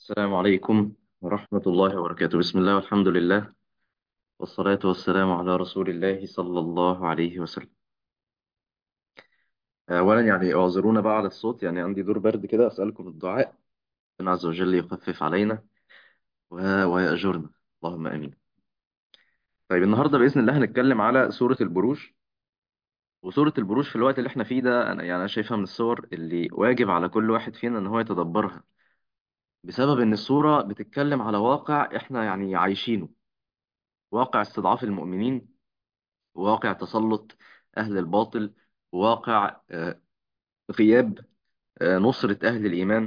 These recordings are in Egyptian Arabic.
السلام عليكم ورحمة الله وبركاته بسم الله والحمد لله والصلاة والسلام على رسول الله صلى الله عليه وسلم أولا يعني اعذرونا بقى على الصوت يعني عندي دور برد كده أسألكم الدعاء ربنا عز وجل يخفف علينا و- ويأجرنا اللهم آمين طيب النهاردة بإذن الله هنتكلم على سورة البروج وسورة البروج في الوقت اللي احنا فيه ده أنا يعني أنا شايفها من الصور اللي واجب على كل واحد فينا إن هو يتدبرها بسبب إن السورة بتتكلم على واقع احنا يعني عايشينه واقع استضعاف المؤمنين واقع تسلط أهل الباطل واقع آه، غياب آه، نصرة أهل الإيمان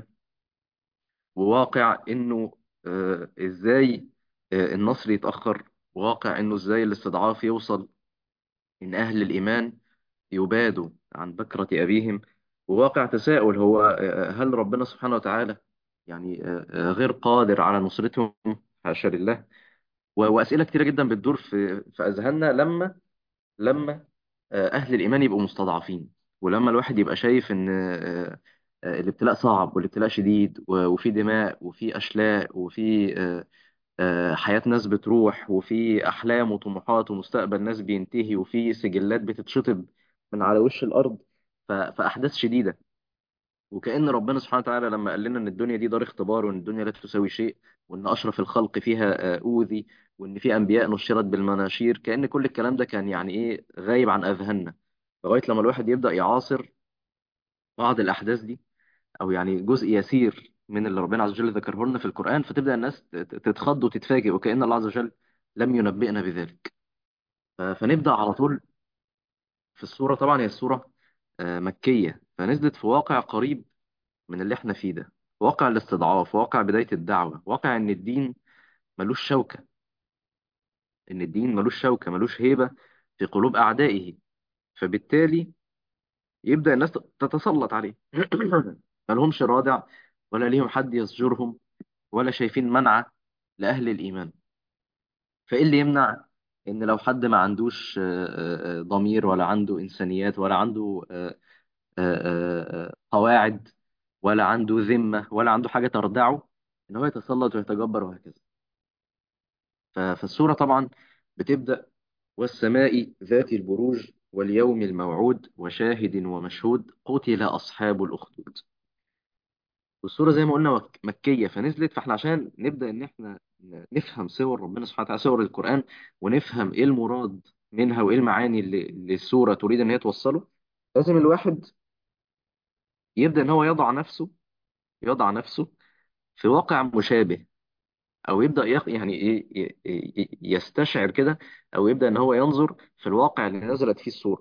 وواقع إنه آه، إزاي آه، النصر يتأخر واقع إنه إزاي الاستضعاف يوصل إن أهل الإيمان يبادوا عن بكرة أبيهم وواقع تساؤل هو آه، هل ربنا سبحانه وتعالى يعني آه، آه، غير قادر على نصرتهم حاشا لله و- وأسئلة كتيرة جدا بتدور في في أذهاننا لما لما آه، أهل الإيمان يبقوا مستضعفين ولما الواحد يبقى شايف إن آه، آه، الابتلاء صعب والابتلاء شديد و- وفي دماء وفي أشلاء وفي آه، آه، حياة ناس بتروح وفي أحلام وطموحات ومستقبل ناس بينتهي وفي سجلات بتتشطب من على وش الأرض ف- فأحداث شديدة وكأن ربنا سبحانه وتعالى لما قال لنا إن الدنيا دي دار اختبار وإن الدنيا لا تساوي شيء وإن أشرف الخلق فيها آه، أوذي وإن في أنبياء نشرت بالمناشير كأن كل الكلام ده كان يعني إيه غايب عن أذهاننا لغاية لما الواحد يبدأ يعاصر بعض الأحداث دي أو يعني جزء يسير من اللي ربنا عز وجل ذكره لنا في القرآن فتبدأ الناس ت- ت- تتخض وتتفاجئ وكأن الله عز وجل لم ينبئنا بذلك ف- فنبدأ على طول في السورة طبعا هي السورة آه، مكية فنزلت في واقع قريب من اللي احنا فيه ده واقع الاستضعاف واقع بداية الدعوة واقع ان الدين ملوش شوكة ان الدين ملوش شوكة ملوش هيبة في قلوب أعدائه فبالتالي يبدأ الناس تتسلط عليه ملهمش رادع ولا ليهم حد يزجرهم ولا شايفين منع لأهل الإيمان فإيه اللي يمنع إن لو حد ما عندوش آه، آه، آه، ضمير ولا عنده إنسانيات ولا عنده آه، آه، آه، قواعد ولا عنده ذمة ولا عنده حاجة تردعه إن هو يتسلط ويتجبر وهكذا ف- فالسورة طبعا بتبدأ والسماء ذات البروج واليوم الموعود وشاهد ومشهود قتل أصحاب الأخدود والسورة زي ما قلنا مك- مكية فنزلت فاحنا عشان نبدأ إن احنا ن- نفهم سور ربنا سبحانه وتعالى سور القرآن ونفهم إيه المراد منها وإيه المعاني اللي اللي السورة تريد إن هي توصله لازم الواحد يبدأ إن هو يضع نفسه يضع نفسه في واقع مشابه او يبدا يق... يعني ايه ي- ي- يستشعر كده او يبدا ان هو ينظر في الواقع اللي نزلت فيه الصوره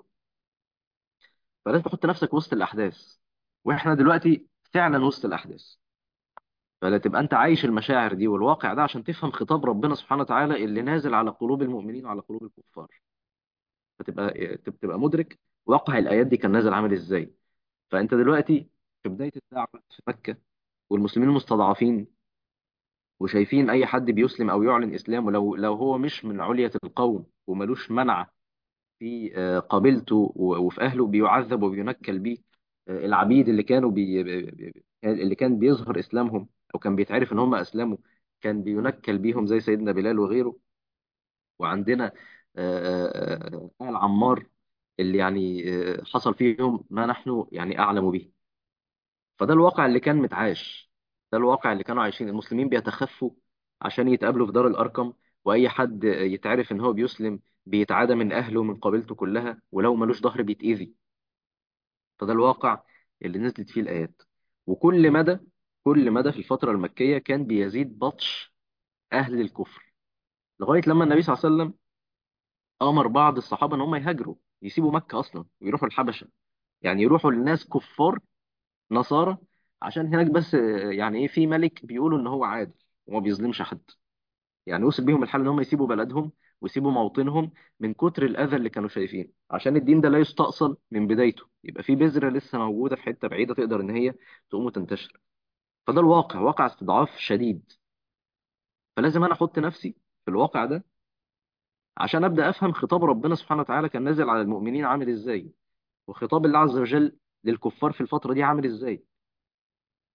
فلازم تحط نفسك وسط الاحداث واحنا دلوقتي فعلا وسط الاحداث فلا تبقى انت عايش المشاعر دي والواقع ده عشان تفهم خطاب ربنا سبحانه وتعالى اللي نازل على قلوب المؤمنين وعلى قلوب الكفار فتبقى تبقى مدرك واقع الايات دي كان نازل عامل ازاي فانت دلوقتي في بدايه الدعوه في مكه والمسلمين مستضعفين وشايفين اي حد بيسلم او يعلن اسلامه لو لو هو مش من علية القوم وملوش منع في آه، قبيلته و- وفي اهله بيعذب وبينكل بيه آه، العبيد اللي كانوا بي بي- بي- اللي كان بيظهر اسلامهم او كان بيتعرف ان هم اسلموا كان بينكل بيهم زي سيدنا بلال وغيره وعندنا آه، آه، آه، آل عمار اللي يعني آه، حصل فيهم ما نحن يعني اعلم به فده الواقع اللي كان متعاش ده الواقع اللي كانوا عايشين المسلمين بيتخفوا عشان يتقابلوا في دار الأرقم وأي حد يتعرف إن هو بيسلم بيتعادى من أهله من قبيلته كلها ولو ملوش ظهر بيتأذي فده الواقع اللي نزلت فيه الآيات وكل مدى كل مدى في الفترة المكية كان بيزيد بطش أهل الكفر لغاية لما النبي صلى الله عليه وسلم أمر بعض الصحابة إن هم يهاجروا يسيبوا مكة أصلا ويروحوا الحبشة يعني يروحوا لناس كفار نصارى عشان هناك بس آه، يعني ايه في ملك بيقولوا ان هو عادل وما بيظلمش حد يعني وصل بيهم الحال ان هم يسيبوا بلدهم ويسيبوا موطنهم من كتر الاذى اللي كانوا شايفينه عشان الدين ده لا يستأصل من بدايته يبقى في بذرة لسه موجودة في حتة بعيدة تقدر ان هي تقوم وتنتشر فده الواقع واقع استضعاف شديد فلازم انا احط نفسي في الواقع ده عشان ابدا افهم خطاب ربنا سبحانه وتعالى كان نازل على المؤمنين عامل ازاي وخطاب الله عز وجل للكفار في الفترة دي عامل ازاي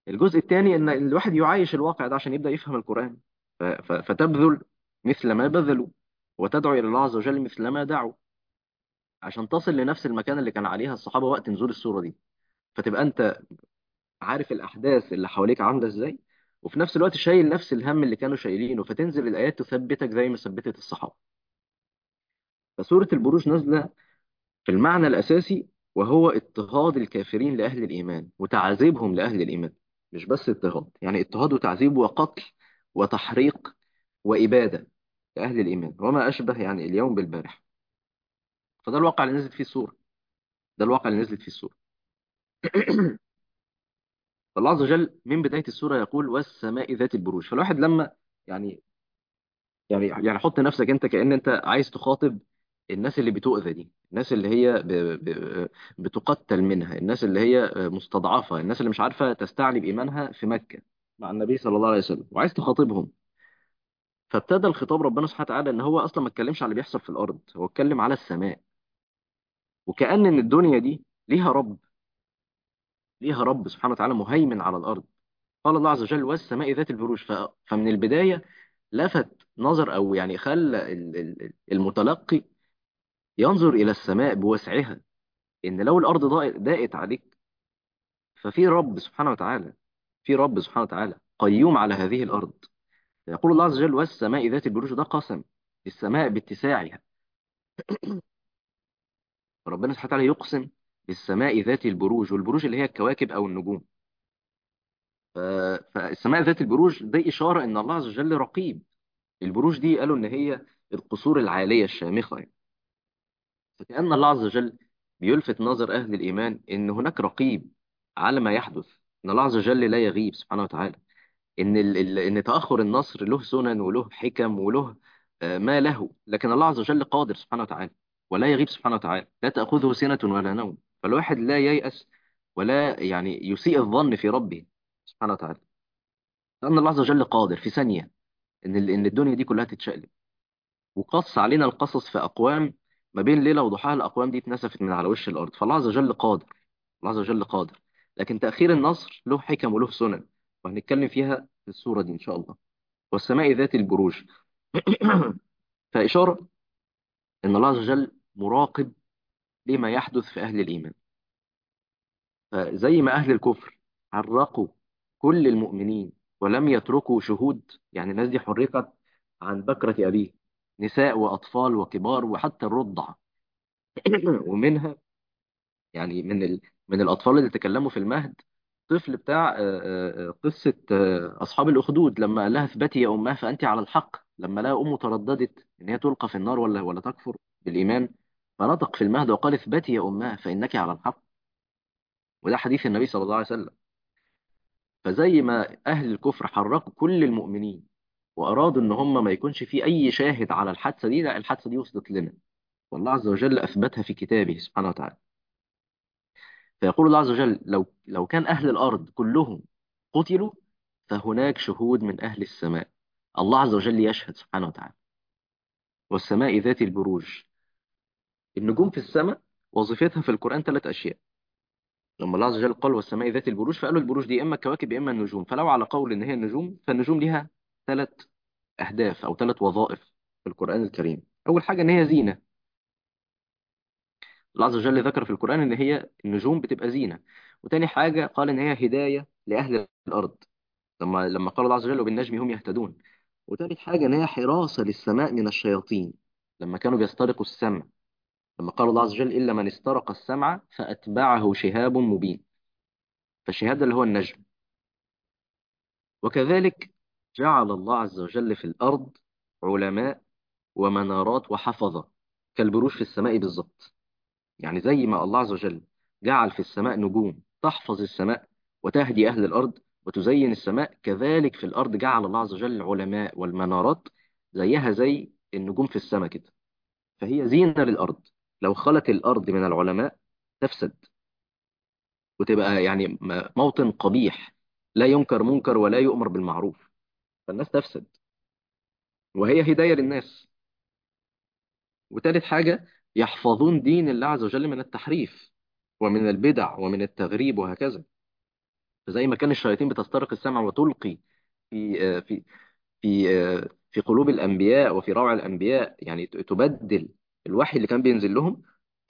الجزء الثاني ان الواحد يعايش الواقع ده عشان يبدأ يفهم القرآن ف- ف- فتبذل مثل ما بذلوا وتدعو إلى الله عز وجل مثل ما دعوا عشان تصل لنفس المكان اللي كان عليها الصحابة وقت نزول السورة دي فتبقى انت عارف الأحداث اللي حواليك عاملة ازاي وفي نفس الوقت شايل نفس الهم اللي كانوا شايلينه فتنزل الآيات تثبتك زي ما ثبتت الصحابة فسورة البروج نازلة في المعنى الأساسي وهو اضطهاد الكافرين لأهل الإيمان وتعذيبهم لأهل الإيمان مش بس اضطهاد يعني اضطهاد وتعذيب وقتل وتحريق وإبادة لأهل الإيمان وما أشبه يعني اليوم بالبارح فده الواقع اللي نزلت فيه السورة ده الواقع اللي نزلت فيه السورة فالله عز وجل من بداية السورة يقول والسماء ذات البروج فالواحد لما يعني يعني يعني حط نفسك انت كأن انت عايز تخاطب الناس اللي بتؤذى دي الناس اللي هي ب... ب... بتقتل منها الناس اللي هي مستضعفة الناس اللي مش عارفة تستعلي بإيمانها في مكة مع النبي صلى الله عليه وسلم وعايز تخاطبهم فابتدى الخطاب ربنا سبحانه وتعالى ان هو اصلا ما اتكلمش على اللي بيحصل في الارض هو اتكلم على السماء وكأن ان الدنيا دي ليها رب ليها رب سبحانه وتعالى مهيمن على الارض قال الله عز وجل والسماء ذات البروج ف... فمن البداية لفت نظر او يعني خلى ال- ال- المتلقي ينظر إلى السماء بوسعها إن لو الأرض ضاقت ضاقت عليك ففي رب سبحانه وتعالى في رب سبحانه وتعالى قيوم على هذه الأرض يقول الله عز وجل والسماء ذات البروج ده قسم السماء باتساعها ربنا سبحانه وتعالى يقسم بالسماء ذات البروج والبروج اللي هي الكواكب أو النجوم ف... فالسماء ذات البروج دي إشارة إن الله عز وجل رقيب البروج دي قالوا إن هي القصور العالية الشامخة يعني. فكأن الله عز وجل بيلفت نظر أهل الإيمان إن هناك رقيب على ما يحدث إن الله عز وجل لا يغيب سبحانه وتعالى إن ال... ال- إن تأخر النصر له سنن وله حكم وله آه، ما له لكن الله عز وجل قادر سبحانه وتعالى ولا يغيب سبحانه وتعالى لا تأخذه سنة ولا نوم فالواحد لا ييأس ولا يعني يسيء الظن في ربه سبحانه وتعالى لأن الله عز وجل قادر في ثانية إن ال- إن الدنيا دي كلها تتشقلب وقص علينا القصص في أقوام ما بين ليلة وضحاها الأقوام دي اتنسفت من على وش الأرض فالله عز وجل قادر الله عز وجل قادر لكن تأخير النصر له حكم وله سنن وهنتكلم فيها في السورة دي إن شاء الله والسماء ذات البروج فإشارة أن الله عز وجل مراقب لما يحدث في أهل الإيمان فزي ما أهل الكفر حرقوا كل المؤمنين ولم يتركوا شهود يعني الناس دي حرقت عن بكرة أبيه نساء وأطفال وكبار وحتى الرضع ومنها يعني من ال... من الأطفال اللي تكلموا في المهد طفل بتاع آه، آه، آه، قصة آه، أصحاب الأخدود لما قال لها اثبتي يا أمها فأنت على الحق لما لقى أمه ترددت إن هي تلقى في النار ولا ولا تكفر بالإيمان فنطق في المهد وقال اثبتي يا أمها فإنك على الحق وده حديث النبي صلى الله عليه وسلم فزي ما أهل الكفر حركوا كل المؤمنين وأرادوا إن هم ما يكونش في أي شاهد على الحادثة دي لا الحادثة دي وصلت لنا والله عز وجل أثبتها في كتابه سبحانه وتعالى فيقول الله عز وجل لو لو كان أهل الأرض كلهم قتلوا فهناك شهود من أهل السماء الله عز وجل يشهد سبحانه وتعالى والسماء ذات البروج النجوم في السماء وظيفتها في القرآن ثلاث أشياء لما الله عز وجل قال والسماء ذات البروج فقالوا البروج دي إما الكواكب يا إما النجوم فلو على قول إن هي النجوم فالنجوم لها ثلاث أهداف أو ثلاث وظائف في القرآن الكريم أول حاجة إن هي زينة الله عز وجل ذكر في القرآن إن هي النجوم بتبقى زينة وتاني حاجة قال إن هي هداية لأهل الأرض لما لما قال الله عز وجل وبالنجم هم يهتدون وتالت حاجة إن هي حراسة للسماء من الشياطين لما كانوا بيسترقوا السمع لما قال الله عز وجل إلا من استرق السمع فأتبعه شهاب مبين فالشهاب ده اللي هو النجم وكذلك جعل الله عز وجل في الأرض علماء ومنارات وحفظة كالبروج في السماء بالظبط يعني زي ما الله عز وجل جعل في السماء نجوم تحفظ السماء وتهدي أهل الأرض وتزين السماء كذلك في الأرض جعل الله عز وجل العلماء والمنارات زيها زي النجوم في السماء كده فهي زينة للأرض لو خلت الأرض من العلماء تفسد وتبقى يعني م- موطن قبيح لا ينكر منكر ولا يؤمر بالمعروف فالناس تفسد وهي هداية للناس وتالت حاجة يحفظون دين الله عز وجل من التحريف ومن البدع ومن التغريب وهكذا فزي ما كان الشياطين بتسترق السمع وتلقي في آه، في في آه، في قلوب الانبياء وفي روع الانبياء يعني ت- تبدل الوحي اللي كان بينزل لهم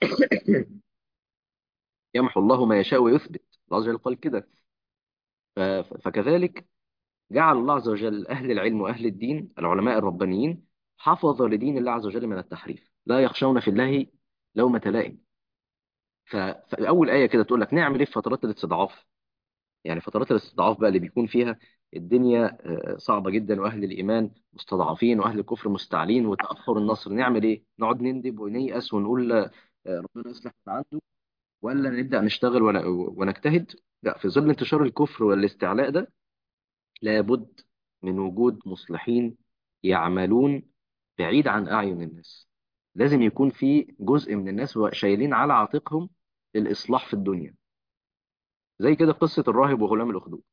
يمحو الله ما يشاء ويثبت الله عز وجل قال كده ف- ف- فكذلك جعل الله عز وجل أهل العلم وأهل الدين العلماء الربانيين حفظ لدين الله عز وجل من التحريف لا يخشون في الله لومة لائم ف- فأول آية كده تقول لك نعمل إيه في فترات الاستضعاف يعني فترات الاستضعاف بقى اللي بيكون فيها الدنيا آه، صعبة جدا وأهل الإيمان مستضعفين وأهل الكفر مستعلين وتأخر النصر نعمل إيه؟ نقعد نندب ونيأس ونقول آه، ربنا يصلح ما عنده ولا نبدأ نشتغل ون- ونجتهد؟ لا في ظل انتشار الكفر والاستعلاء ده لابد من وجود مصلحين يعملون بعيد عن أعين الناس لازم يكون في جزء من الناس شايلين على عاتقهم الإصلاح في الدنيا زي كده قصة الراهب وغلام الأخدود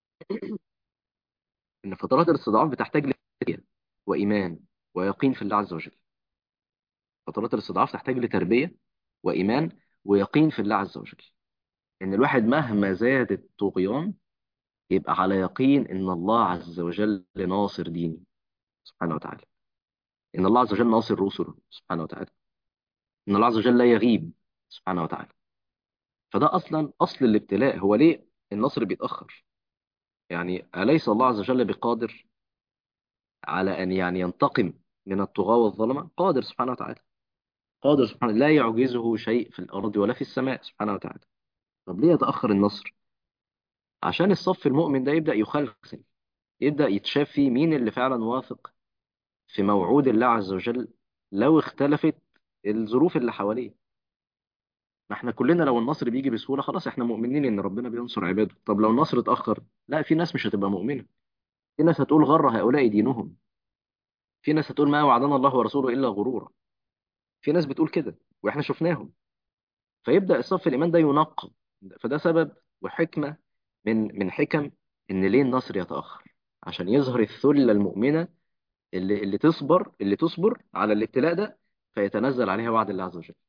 إن فترات الاستضعاف بتحتاج لتربية وإيمان ويقين في الله عز وجل فترات الاستضعاف تحتاج لتربية وإيمان ويقين في الله عز وجل إن الواحد مهما زاد الطغيان يبقى على يقين إن الله عز وجل ناصر دينه سبحانه وتعالى إن الله عز وجل ناصر رسله سبحانه وتعالى إن الله عز وجل لا يغيب سبحانه وتعالى فده أصلا أصل الابتلاء هو ليه النصر بيتأخر يعني أليس الله عز وجل بقادر على أن يعني ينتقم من الطغاة والظلمة قادر سبحانه وتعالى قادر سبحانه لا يعجزه شيء في الأرض ولا في السماء سبحانه وتعالى طب ليه يتأخر النصر عشان الصف المؤمن ده يبدأ يخلخل يبدأ يتشاف فيه مين اللي فعلا واثق في موعود الله عز وجل لو اختلفت الظروف اللي حواليه ما احنا كلنا لو النصر بيجي بسهولة خلاص احنا مؤمنين ان ربنا بينصر عباده طب لو النصر اتأخر لا في ناس مش هتبقى مؤمنة في ناس هتقول غر هؤلاء دينهم في ناس هتقول ما وعدنا الله ورسوله إلا غرورا في ناس بتقول كده واحنا شفناهم فيبدأ الصف الإيمان ده ينقى فده سبب وحكمة من من حكم ان ليه النصر يتأخر عشان يظهر الثلة المؤمنة اللي اللي تصبر اللي تصبر على الابتلاء ده فيتنزل عليها وعد الله عز وجل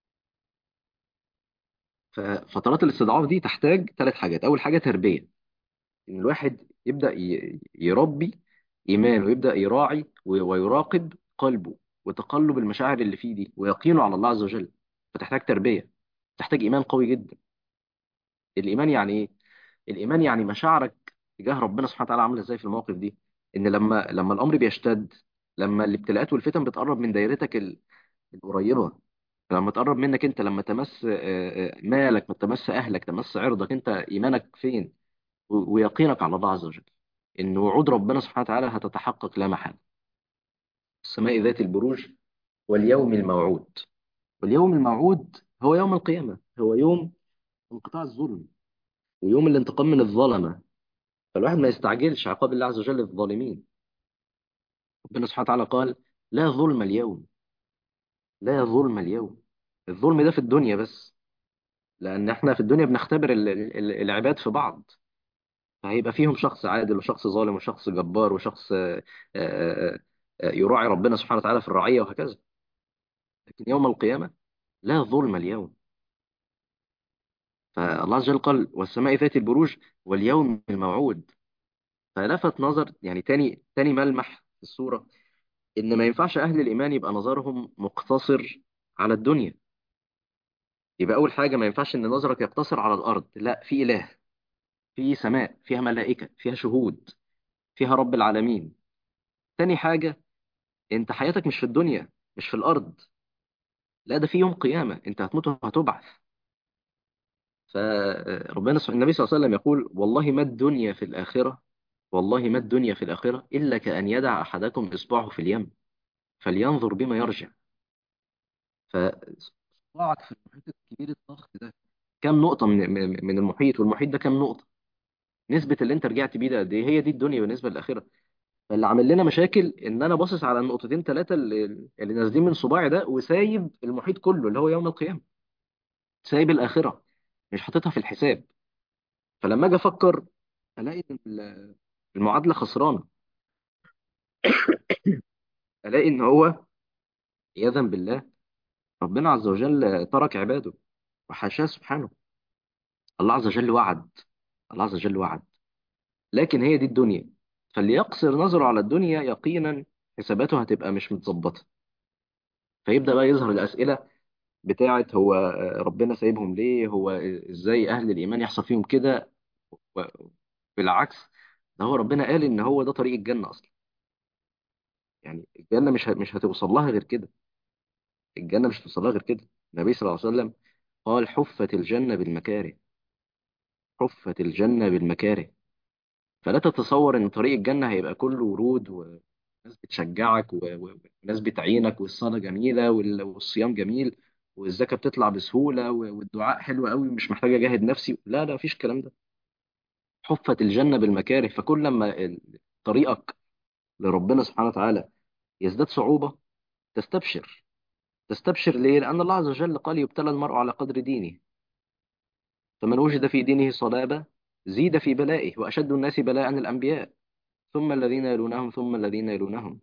ففترات الاستضعاف دي تحتاج ثلاث حاجات اول حاجة تربية ان الواحد يبدا ي- يربي ايمانه ويبدا يراعي و- ويراقب قلبه وتقلب المشاعر اللي فيه دي ويقينه على الله عز وجل فتحتاج تربيه تحتاج ايمان قوي جدا الايمان يعني ايه الايمان يعني مشاعرك تجاه ربنا سبحانه وتعالى عامله ازاي في المواقف دي ان لما لما الامر بيشتد لما الابتلاءات والفتن بتقرب من دايرتك ال- القريبه لما تقرب منك انت لما تمس آه، آه، مالك ما تمس اهلك تمس عرضك انت ايمانك فين و- ويقينك على الله عز وجل إن وعود ربنا سبحانه وتعالى هتتحقق لا محالة السماء ذات البروج واليوم الموعود واليوم الموعود هو يوم القيامة هو يوم انقطاع الظلم ويوم الانتقام من الظلمة فالواحد ما يستعجلش عقاب الله عز وجل للظالمين ربنا سبحانه وتعالى قال لا ظلم اليوم لا ظلم اليوم الظلم ده في الدنيا بس لأن احنا في الدنيا بنختبر ال- ال- العباد في بعض فهيبقى فيهم شخص عادل وشخص ظالم وشخص جبار وشخص آه، آه، آه، يراعي ربنا سبحانه وتعالى في الرعية وهكذا لكن يوم القيامة لا ظلم اليوم فالله عز وجل قال والسماء ذات البروج واليوم الموعود فلفت نظر يعني تاني تاني ملمح في الصورة إن ما ينفعش أهل الإيمان يبقى نظرهم مقتصر على الدنيا يبقى أول حاجة ما ينفعش إن نظرك يقتصر على الأرض لا في إله في سماء فيها ملائكة فيها شهود فيها رب العالمين تاني حاجة أنت حياتك مش في الدنيا مش في الأرض لا ده في يوم قيامة أنت هتموت وهتبعث فربنا سبحانه النبي صلى الله عليه وسلم يقول والله ما الدنيا في الآخرة والله ما الدنيا في الآخرة إلا كأن يدع أحدكم إصبعه في اليم فلينظر بما يرجع فصباعك في المحيط الكبير الضخم ده كم نقطة من من من المحيط والمحيط ده كم نقطة نسبة اللي انت رجعت بيه ده قد ايه هي دي الدنيا بالنسبة للآخرة فاللي عامل لنا مشاكل ان انا باصص على النقطتين ثلاثة اللي, اللي نازلين من صباعي ده وسايب المحيط كله اللي هو يوم القيامة سايب الآخرة مش حاططها في الحساب فلما اجي افكر الاقي ان ال- المعادلة خسرانة الاقي ان هو عياذا بالله ربنا عز وجل ترك عباده وحاشاه سبحانه الله عز وجل وعد الله عز وجل وعد لكن هي دي الدنيا فاللي يقصر نظره على الدنيا يقينا حساباته هتبقى مش متظبطة فيبدأ بقى يظهر الأسئلة بتاعت هو آه، ربنا سايبهم ليه هو ازاي أهل الإيمان يحصل فيهم كده بالعكس ده هو ربنا قال إن هو ده طريق الجنة أصلا يعني الجنة مش ه- مش هتوصل لها غير كده الجنة مش هتوصل لها غير كده النبي صلى الله عليه وسلم قال حفت الجنة بالمكاره حفت الجنة بالمكاره فلا تتصور ان طريق الجنة هيبقى كله ورود وناس بتشجعك و- و- وناس بتعينك والصلاة جميلة وال- والصيام جميل والزكاة بتطلع بسهولة و- والدعاء حلو قوي مش محتاج اجاهد نفسي لا لا مفيش الكلام ده حفت الجنة بالمكاره فكل لما ال- طريقك لربنا سبحانه وتعالى يزداد صعوبة تستبشر تستبشر ليه؟ لأن الله عز وجل قال يبتلى المرء على قدر دينه فمن وجد في دينه صلابة زيد في بلائه وأشد الناس بلاء الأنبياء ثم الذين يلونهم ثم الذين يلونهم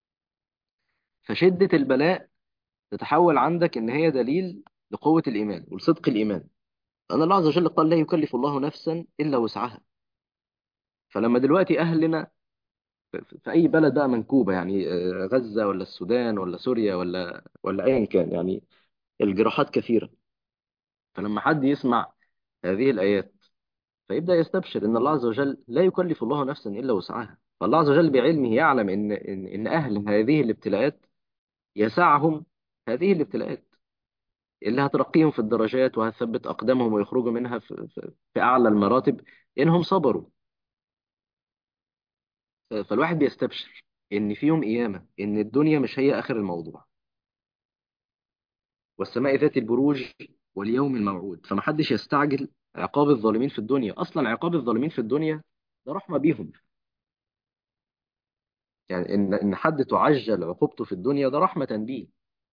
فشدة البلاء تتحول عندك إن هي دليل لقوة الإيمان ولصدق الإيمان لأن الله عز وجل قال لا يكلف الله نفسا إلا وسعها فلما دلوقتي أهلنا في في أي بلد بقى منكوبة يعني آه، غزة ولا السودان ولا سوريا ولا ولا أيا كان يعني الجراحات كثيرة فلما حد يسمع هذه الآيات فيبدأ يستبشر إن الله عز وجل لا يكلف الله نفسا إلا وسعها فالله عز وجل بعلمه يعلم إن إن إن أهل هذه الابتلاءات يسعهم هذه الابتلاءات اللي هترقيهم في الدرجات وهتثبت أقدامهم ويخرجوا منها في, في, في أعلى المراتب لأنهم صبروا ف- فالواحد بيستبشر إن في يوم قيامة إن الدنيا مش هي آخر الموضوع والسماء ذات البروج واليوم الموعود فمحدش يستعجل عقاب الظالمين في الدنيا أصلا عقاب الظالمين في الدنيا ده رحمة بيهم يعني إن إن حد تعجل عقوبته في الدنيا ده رحمة بيه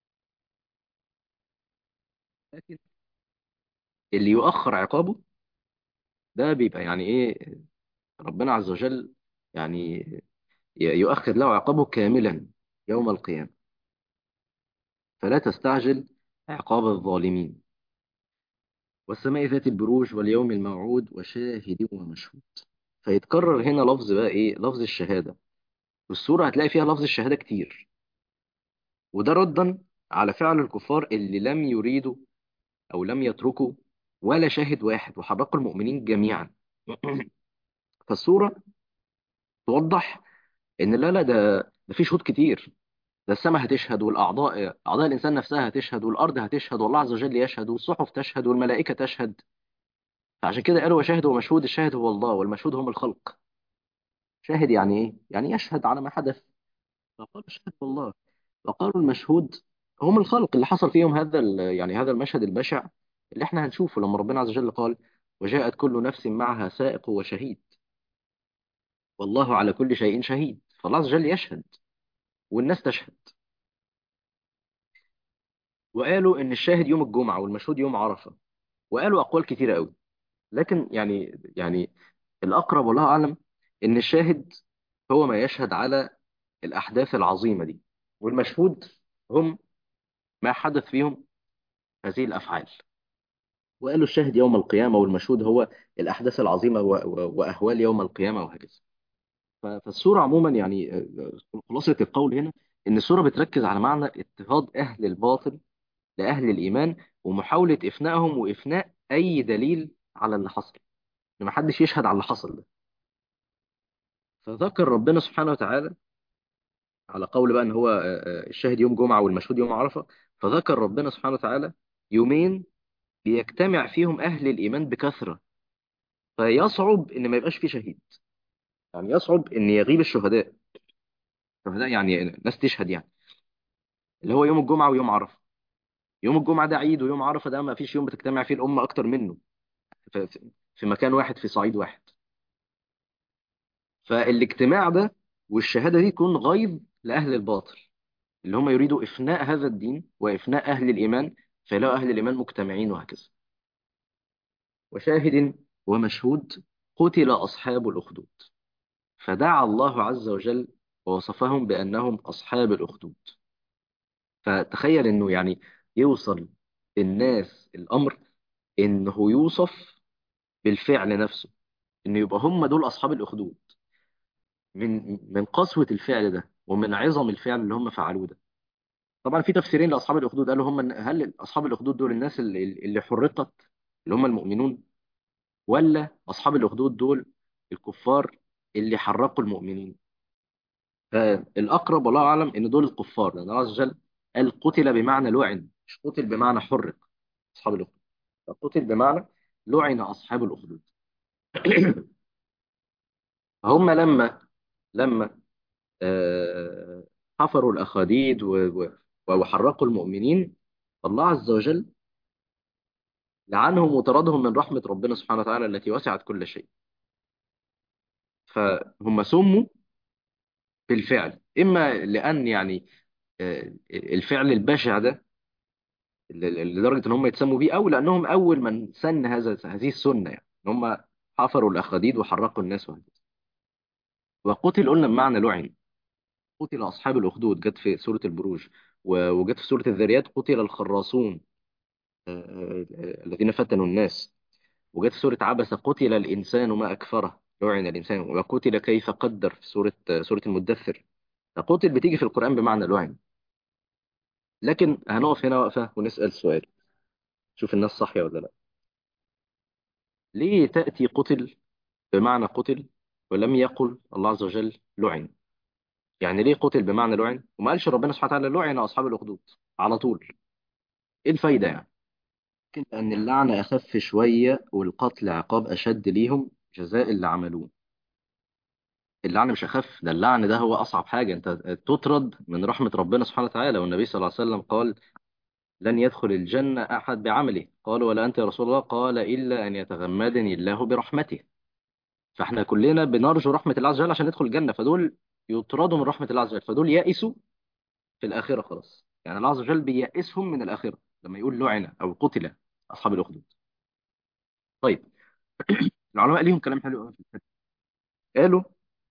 لكن اللي يؤخر عقابه ده بيبقى يعني إيه ربنا عز وجل يعني ي- يؤخر له عقابه كاملا يوم القيامة فلا تستعجل عقاب الظالمين والسماء ذات البروج واليوم الموعود وشاهد ومشهود فيتكرر هنا لفظ بقى إيه لفظ الشهادة والسورة هتلاقي فيها لفظ الشهادة كتير وده ردا على فعل الكفار اللي لم يريدوا أو لم يتركوا ولا شاهد واحد وحرقوا المؤمنين جميعا فالصورة توضح إن لا لا ده ده في شهود كتير ده السماء هتشهد والأعضاء أعضاء الإنسان نفسها هتشهد والأرض هتشهد والله عز وجل يشهد والصحف تشهد والملائكة تشهد فعشان كده قالوا وشاهد ومشهود الشاهد هو الله والمشهود هم الخلق شاهد يعني إيه؟ يعني يشهد على ما حدث فقالوا شهد الله وقالوا المشهود هم الخلق اللي حصل فيهم هذا ال- يعني هذا المشهد البشع اللي احنا هنشوفه لما ربنا عز وجل قال وجاءت كل نفس معها سائق وشهيد والله على كل شيء شهيد فالله عز وجل يشهد والناس تشهد وقالوا ان الشاهد يوم الجمعة والمشهود يوم عرفة وقالوا اقوال كتيرة قوي لكن يعني يعني الاقرب والله اعلم ان الشاهد هو ما يشهد على الاحداث العظيمة دي والمشهود هم ما حدث فيهم هذه الافعال وقالوا الشاهد يوم القيامة والمشهود هو الأحداث العظيمة و- و- وأهوال يوم القيامة وهكذا ف- فالسورة عموما يعني آه، خلاصة القول هنا إن السورة بتركز على معنى اضطهاد أهل الباطل لأهل الإيمان ومحاولة إفنائهم وإفناء أي دليل على اللي حصل إن محدش يشهد على اللي حصل ده فذكر ربنا سبحانه وتعالى على قول بقى إن هو آه، آه، الشاهد يوم جمعة والمشهود يوم عرفة فذكر ربنا سبحانه وتعالى يومين بيجتمع فيهم أهل الإيمان بكثرة فيصعب إن ما يبقاش فيه شهيد يعني يصعب ان يغيب الشهداء الشهداء يعني ناس تشهد يعني اللي هو يوم الجمعه ويوم عرفه يوم الجمعه ده عيد ويوم عرفه ده ما فيش يوم بتجتمع فيه الامه اكتر منه ف- في في مكان واحد في صعيد واحد فالاجتماع ده والشهاده دي تكون غيظ لاهل الباطل اللي هم يريدوا افناء هذا الدين وافناء اهل الايمان فيلاقوا اهل الايمان مجتمعين وهكذا وشاهد ومشهود قتل اصحاب الاخدود فدعا الله عز وجل ووصفهم بانهم اصحاب الاخدود فتخيل انه يعني يوصل الناس الامر انه يوصف بالفعل نفسه إن يبقى هم دول أصحاب الأخدود من من قسوة الفعل ده ومن عظم الفعل اللي هم فعلوه ده طبعا في تفسيرين لأصحاب الأخدود قالوا هم هل أصحاب الأخدود دول الناس اللي, اللي حرقت اللي هم المؤمنون ولا أصحاب الأخدود دول الكفار اللي حرقوا المؤمنين فالأقرب والله أعلم إن دول الكفار لأن الله عز وجل قال قتل بمعنى لعن مش قتل بمعنى حرق أصحاب الأخدود فقتل بمعنى لعن أصحاب الأخدود هم لما لما آه، حفروا الأخاديد و- و- وحرقوا المؤمنين الله عز وجل لعنهم وطردهم من رحمة ربنا سبحانه وتعالى التي وسعت كل شيء فهم سموا بالفعل إما لأن يعني آه، الفعل البشع ده ل- لدرجة إن هم يتسموا بيه أو لأنهم أول من سن هذا هذه السنة يعني إن هم حفروا الأخاديد وحرقوا الناس وهكذا وقتل قلنا بمعنى لعن قتل أصحاب الأخدود جت في سورة البروج و- وجت في سورة الذريات قتل الخراصون آه، آه، الذين فتنوا الناس وجت في سورة عبس قتل الإنسان ما أكفره لعن الإنسان وقتل كيف قدر في سورة سورة المدثر فقتل بتيجي في القرآن بمعنى لعن لكن هنقف هنا وقفة ونسأل سؤال شوف الناس صح ولا لا ليه تأتي قتل بمعنى قتل ولم يقل الله عز وجل لعن يعني ليه قتل بمعنى لعن وما قالش ربنا سبحانه وتعالى لعن أصحاب الأخدود على طول إيه الفايدة يعني يمكن أن اللعنة أخف شوية والقتل عقاب أشد ليهم جزاء اللي عملوه اللعنة مش أخف ده اللعن ده هو أصعب حاجة أنت تطرد من رحمة ربنا سبحانه وتعالى والنبي صلى الله عليه وسلم قال لن يدخل الجنة أحد بعمله قالوا ولا أنت يا رسول الله قال إلا أن يتغمدني الله برحمته فإحنا كلنا بنرجو رحمة الله عز وجل عشان ندخل الجنة فدول يطردوا من رحمة الله عز وجل فدول يائسوا في الآخرة خلاص يعني الله عز وجل بيائسهم من الآخرة لما يقول لعن أو قتل أصحاب الأخدود طيب العلماء ليهم كلام حلو قوي في الحتة دي. قالوا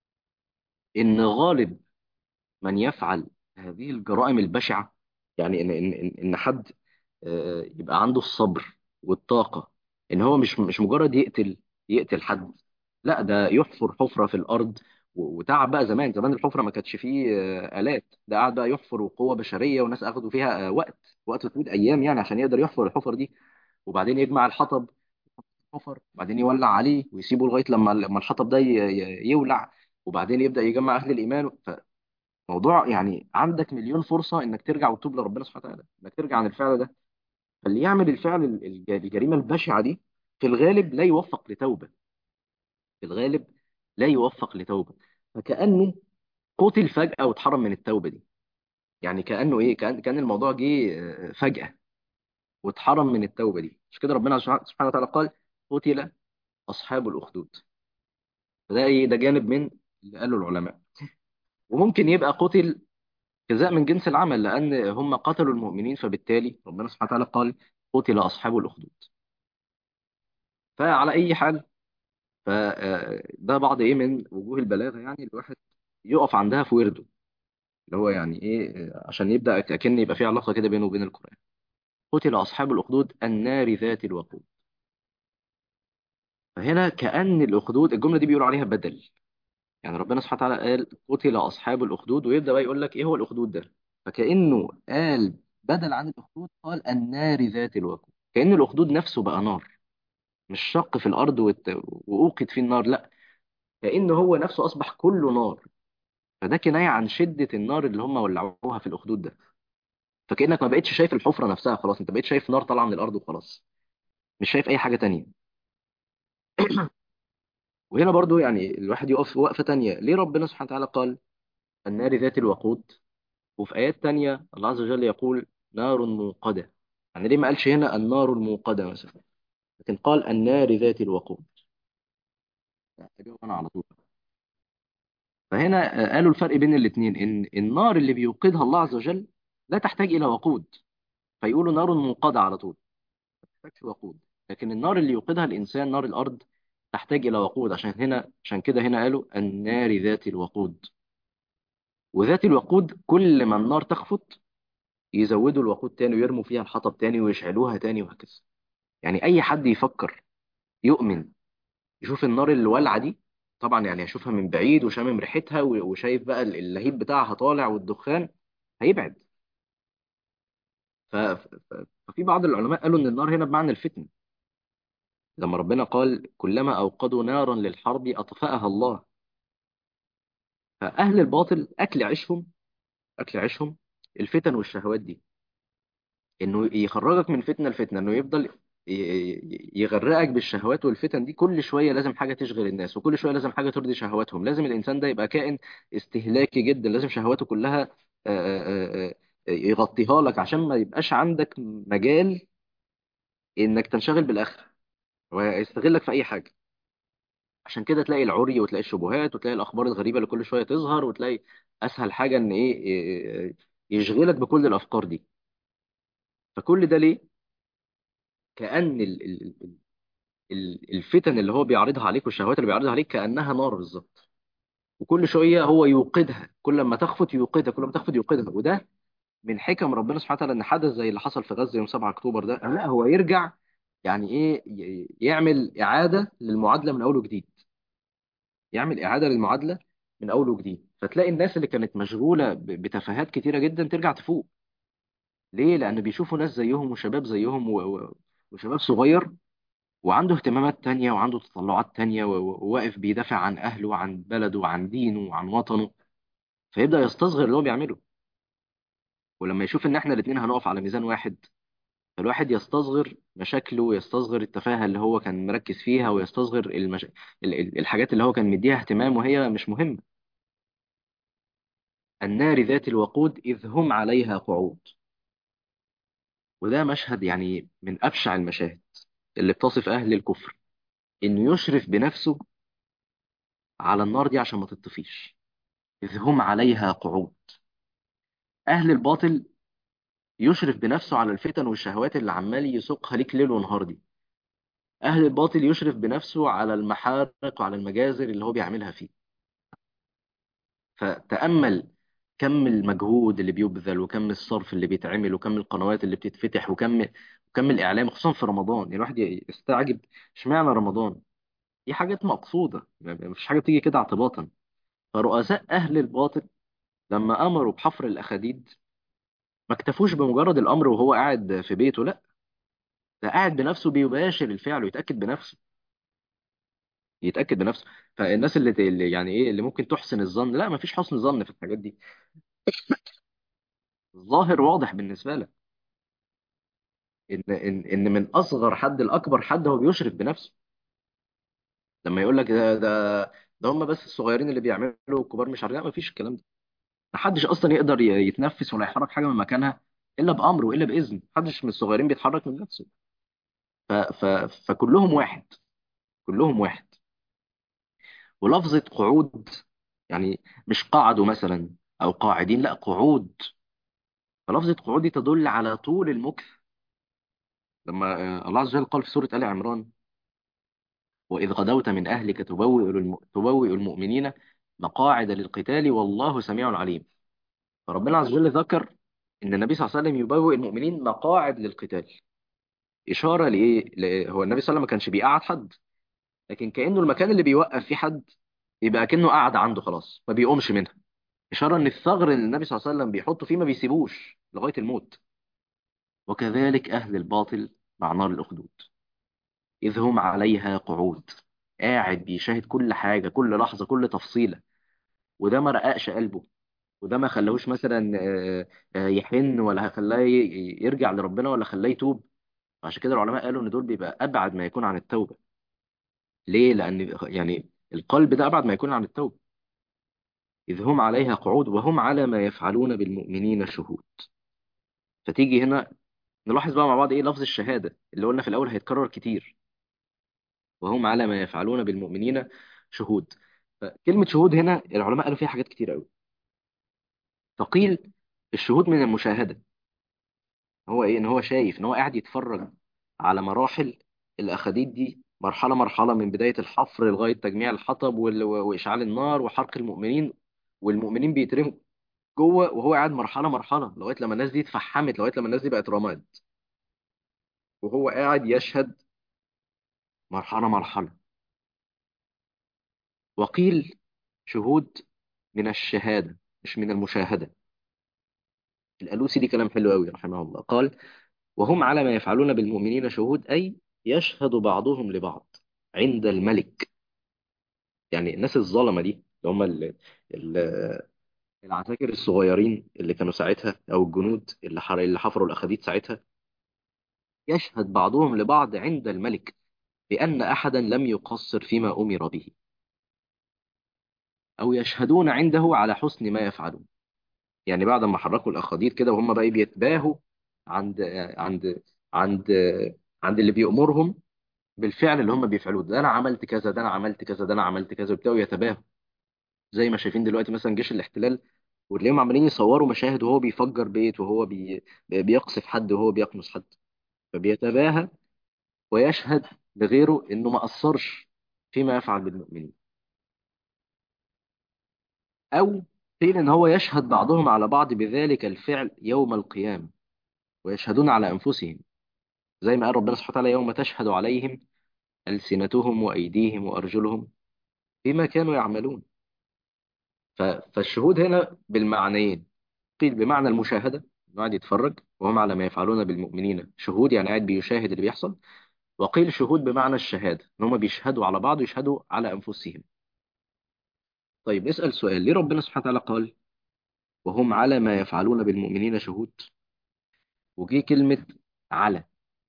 إن غالب من يفعل هذه الجرائم البشعة يعني إن إن إن إن حد آه، يبقى عنده الصبر والطاقة إن هو مش مش مجرد يقتل يقتل حد لا ده يحفر حفرة في الأرض و- وتعب بقى زمان زمان الحفرة ما كانتش فيه آه، آلات ده قعد بقى يحفر وقوة بشرية وناس أخدوا فيها آه، وقت وقت طويل أيام يعني عشان يقدر يحفر الحفر دي وبعدين يجمع الحطب حفر وبعدين يولع عليه ويسيبه لغاية لما لما الحطب ده ي- ي- يولع وبعدين يبدأ يجمع أهل الإيمان موضوع يعني عندك مليون فرصة انك ترجع وتتوب لربنا سبحانه وتعالى انك ترجع عن الفعل ده فاللي يعمل الفعل ال- الج- الجريمة البشعة دي في الغالب لا يوفق لتوبة في الغالب لا يوفق لتوبة فكأنه قتل فجأة واتحرم من التوبة دي يعني كأنه ايه كأن كان الموضوع جه آه، فجأة واتحرم من التوبة دي مش كده ربنا سبحانه سبحانه وتعالى قال قتل أصحاب الأخدود فده ايه ده جانب من اللي قاله العلماء وممكن يبقى قتل جزاء من جنس العمل لأن هم قتلوا المؤمنين فبالتالي ربنا سبحانه وتعالى قال قتل أصحاب الأخدود فعلى أي حال فده بعض إيه من وجوه البلاغة يعني الواحد يقف عندها في ورده اللي هو يعني إيه آه، عشان يبدأ أكن يبقى في علاقة كده بينه وبين القرآن قتل أصحاب الأخدود النار ذات الوقود فهنا كأن الأخدود الجملة دي بيقولوا عليها بدل يعني ربنا سبحانه وتعالى قال قتل أصحاب الأخدود ويبدأ بقى يقول لك إيه هو الأخدود ده فكأنه قال بدل عن الأخدود قال النار ذات الوقود كأن الأخدود نفسه بقى نار مش شق في الأرض وت... وأوقد فيه النار لا كأنه هو نفسه أصبح كله نار فده كناية عن شدة النار اللي هم ولعوها في الأخدود ده فكأنك ما بقتش شايف الحفرة نفسها خلاص أنت بقيت شايف نار طالعة من الأرض وخلاص مش شايف أي حاجة تانية وهنا برضو يعني الواحد يقف وقفة تانية ليه ربنا سبحانه وتعالى قال النار ذات الوقود وفي آيات تانية الله عز وجل يقول نار موقدة يعني ليه ما قالش هنا النار الموقدة مثلا لكن قال النار ذات الوقود أجاوب أنا على طول فهنا آه، قالوا الفرق بين الاثنين إن النار اللي بيوقدها الله عز وجل لا تحتاج إلى وقود فيقولوا نار موقدة على طول ما تحتاجش وقود لكن النار اللي يوقدها الإنسان نار الأرض تحتاج إلى وقود عشان هنا عشان كده هنا قالوا النار ذات الوقود وذات الوقود كل ما النار تخفت يزودوا الوقود تاني ويرموا فيها الحطب تاني ويشعلوها تاني وهكذا يعني أي حد يفكر يؤمن يشوف النار اللي والعه دي طبعا يعني هيشوفها من بعيد وشامم ريحتها و- وشايف بقى اللهيب بتاعها طالع والدخان هيبعد ف... ف... ف- ففي بعض العلماء قالوا ان النار هنا بمعنى الفتن لما ربنا قال كلما اوقدوا نارا للحرب اطفأها الله فاهل الباطل اكل عيشهم اكل عيشهم الفتن والشهوات دي انه يخرجك من فتنه لفتنه انه يفضل ي- ي- يغرقك بالشهوات والفتن دي كل شويه لازم حاجه تشغل الناس وكل شويه لازم حاجه ترضي شهواتهم لازم الانسان ده يبقى كائن استهلاكي جدا لازم شهواته كلها آه، آه، آه، آه، يغطيها لك عشان ما يبقاش عندك مجال انك تنشغل بالاخره ويستغلك في اي حاجه عشان كده تلاقي العري وتلاقي الشبهات وتلاقي الاخبار الغريبه اللي كل شويه تظهر وتلاقي اسهل حاجه ان ايه يشغلك بكل الافكار دي فكل ده ليه كأن ال- ال- ال- ال- الفتن اللي هو بيعرضها عليك والشهوات اللي بيعرضها عليك كأنها نار بالظبط وكل شويه هو يوقدها كل ما تخفت يوقدها كل ما تخفت يوقدها وده من حكم ربنا سبحانه وتعالى ان حدث زي اللي حصل في غزه يوم 7 اكتوبر ده لا هو يرجع يعني ايه ي- يعمل اعاده للمعادله من اول وجديد يعمل اعاده للمعادله من اول وجديد فتلاقي الناس اللي كانت مشغوله ب- بتفاهات كتيره جدا ترجع تفوق ليه لان بيشوفوا ناس زيهم وشباب زيهم و... و... وشباب صغير وعنده اهتمامات تانية وعنده تطلعات تانية و- و- وواقف بيدافع عن أهله وعن بلده وعن دينه وعن وطنه فيبدأ يستصغر اللي هو بيعمله ولما يشوف إن إحنا الاتنين هنقف على ميزان واحد فالواحد يستصغر مشاكله ويستصغر التفاهة اللي هو كان مركز فيها ويستصغر المش... ال- ال- الحاجات اللي هو كان مديها اهتمام وهي مش مهمة النار ذات الوقود إذ هم عليها قعود وده مشهد يعني من أبشع المشاهد اللي بتصف أهل الكفر إنه يشرف بنفسه على النار دي عشان ما تطفيش إذ هم عليها قعود أهل الباطل يشرف بنفسه على الفتن والشهوات اللي عمال يسوقها ليك ليل ونهار دي أهل الباطل يشرف بنفسه على المحارق وعلى المجازر اللي هو بيعملها فيه فتأمل كم المجهود اللي بيبذل وكم الصرف اللي بيتعمل وكم القنوات اللي بتتفتح وكم وكم الإعلام خصوصا في رمضان يعني الواحد يستعجب اشمعنى رمضان دي حاجات مقصودة يعني مفيش حاجة بتيجي كده اعتباطا فرؤساء أهل الباطل لما أمروا بحفر الأخاديد ما اكتفوش بمجرد الأمر وهو قاعد في بيته لا ده قاعد بنفسه بيباشر الفعل ويتأكد بنفسه يتأكد بنفسه فالناس اللي, اللي يعني ايه اللي ممكن تحسن الظن لا مفيش حسن ظن في الحاجات دي الظاهر واضح بالنسبة لك ان ان ان من اصغر حد لاكبر حد هو بيشرف بنفسه لما يقول لك ده ده ده هم بس الصغيرين اللي بيعملوا الكبار مش عارفين لا مفيش الكلام ده محدش اصلا يقدر ي- يتنفس ولا يحرك حاجة من مكانها الا بأمر والا بإذن محدش من الصغيرين بيتحرك من نفسه ف ف فكلهم واحد كلهم واحد ولفظة قعود يعني مش قعدوا مثلا أو قاعدين لا قعود فلفظة قعود دي تدل على طول المكث لما آه، الله عز وجل قال في سورة آل عمران وإذ غدوت من أهلك تبوئ الم... تبوئ المؤمنين مقاعد للقتال والله سميع عليم فربنا عز وجل ذكر إن النبي صلى الله عليه وسلم يبوئ المؤمنين مقاعد للقتال إشارة لإيه؟ ل... هو النبي صلى الله عليه وسلم ما كانش بيقعد حد لكن كأنه المكان اللي بيوقف فيه حد يبقى كأنه قاعد عنده خلاص ما بيقومش منها إشارة إن الثغر اللي النبي صلى الله عليه وسلم بيحطه فيه ما بيسيبوش لغاية الموت وكذلك أهل الباطل مع نار الأخدود إذ هم عليها قعود قاعد بيشاهد كل حاجة كل لحظة كل تفصيلة وده ما رققش قلبه وده ما خلاهوش مثلا آه، آه، يحن ولا خلاه ي- يرجع لربنا ولا خلاه يتوب عشان كده العلماء قالوا إن دول بيبقى أبعد ما يكون عن التوبة ليه؟ لأن يعني القلب ده أبعد ما يكون عن التوبة إذ هم عليها قعود وهم على ما يفعلون بالمؤمنين شهود فتيجي هنا نلاحظ بقى مع بعض ايه لفظ الشهادة اللي قلنا في الأول هيتكرر كتير وهم على ما يفعلون بالمؤمنين شهود فكلمة شهود هنا العلماء قالوا فيها حاجات كتير قوي فقيل الشهود من المشاهدة هو ايه ان هو شايف ان هو قاعد يتفرج على مراحل الأخاديد دي مرحلة مرحلة من بداية الحفر لغاية تجميع الحطب وال- وإشعال النار وحرق المؤمنين والمؤمنين بيترموا جوه وهو قاعد مرحلة مرحلة لغاية لما الناس دي اتفحمت لغاية لما الناس دي بقت رماد وهو قاعد يشهد مرحلة مرحلة وقيل شهود من الشهادة مش من المشاهدة الألوسي دي كلام حلو قوي رحمه الله قال وهم على ما يفعلون بالمؤمنين شهود أي يشهد بعضهم لبعض عند الملك يعني الناس الظلمة دي اللي هم ال- ال- العساكر الصغيرين اللي كانوا ساعتها أو الجنود اللي حر- اللي حفروا الأخاديد ساعتها يشهد بعضهم لبعض عند الملك بأن أحدا لم يقصر فيما أمر به أو يشهدون عنده على حسن ما يفعلون يعني بعد ما حركوا الأخاديد كده وهم بقى بيتباهوا عند عند عند عند اللي بيأمرهم بالفعل اللي هم بيفعلوه ده انا عملت كذا ده انا عملت كذا ده انا عملت كذا وبتاعوا يتباهوا زي ما شايفين دلوقتي مثلا جيش الاحتلال وتلاقيهم عمالين يصوروا مشاهد وهو بيفجر بيت وهو بي... بيقصف حد وهو بيقمص حد فبيتباهى ويشهد لغيره انه ما قصرش فيما يفعل بالمؤمنين او قيل ان هو يشهد بعضهم على بعض بذلك الفعل يوم القيامة ويشهدون على انفسهم زي ما قال ربنا سبحانه وتعالى يوم تشهد عليهم ألسنتهم وأيديهم وأرجلهم بما كانوا يعملون ف- فالشهود هنا بالمعنيين قيل بمعنى المشاهدة إنه قاعد يتفرج وهم على ما يفعلون بالمؤمنين شهود يعني قاعد بيشاهد اللي بيحصل وقيل شهود بمعنى الشهادة إن هم بيشهدوا على بعض ويشهدوا على أنفسهم طيب نسأل سؤال ليه ربنا سبحانه وتعالى قال وهم على ما يفعلون بالمؤمنين شهود وجي كلمة على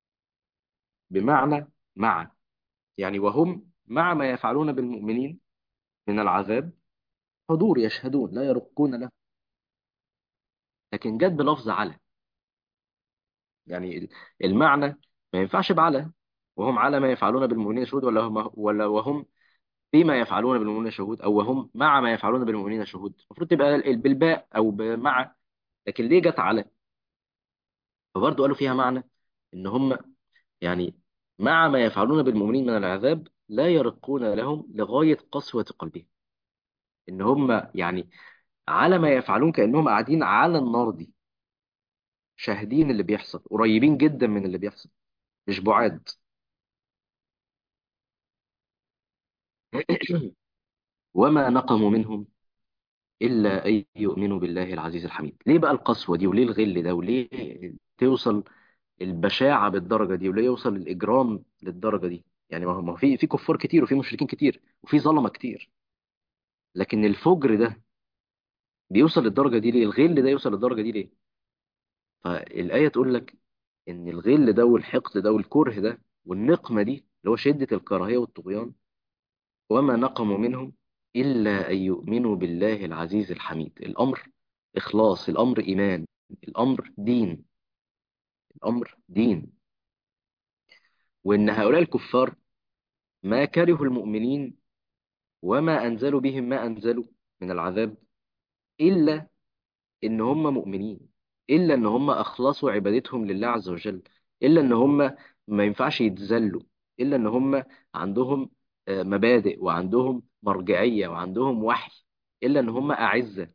بمعنى مع يعني وهم مع ما يفعلون بالمؤمنين من العذاب حضور يشهدون لا يرقون له لكن جت بلفظ على يعني ال- المعنى ما ينفعش بعلى وهم على ما يفعلون بالمؤمنين شهود ولا هم ولا وهم فيما يفعلون بالمؤمنين شهود او وهم مع ما يفعلون بالمؤمنين شهود المفروض تبقى ال- بالباء او بمع لكن ليه جت على فبرضه قالوا فيها معنى ان هم يعني مع ما يفعلون بالمؤمنين من العذاب لا يرقون لهم لغاية قسوة قلبهم ان هم يعني على ما يفعلون كأنهم قاعدين على النار دي شاهدين اللي بيحصل قريبين جدا من اللي بيحصل مش بعاد وما نقموا منهم إلا أن يؤمنوا بالله العزيز الحميد ليه بقى القسوة دي وليه الغل ده وليه توصل البشاعة بالدرجة دي وليه يوصل الإجرام للدرجة دي يعني ما هو ما هو في في كفار كتير وفي مشركين كتير وفي ظلمة كتير لكن الفجر ده بيوصل للدرجة دي ليه الغل ده يوصل للدرجة دي ليه فالآية تقول لك إن الغل ده والحقد ده والكره ده والنقمة دي اللي هو شدة الكراهية والطغيان وما نقموا منهم إلا أن يؤمنوا بالله العزيز الحميد الأمر إخلاص الأمر إيمان الأمر دين الأمر دين وإن هؤلاء الكفار ما كرهوا المؤمنين وما أنزلوا بهم ما أنزلوا من العذاب إلا إن هم مؤمنين إلا إن هم أخلصوا عبادتهم لله عز وجل إلا إن هم ما ينفعش يتذلوا إلا إن هم عندهم آه، مبادئ وعندهم مرجعية وعندهم وحي إلا إن هم أعزة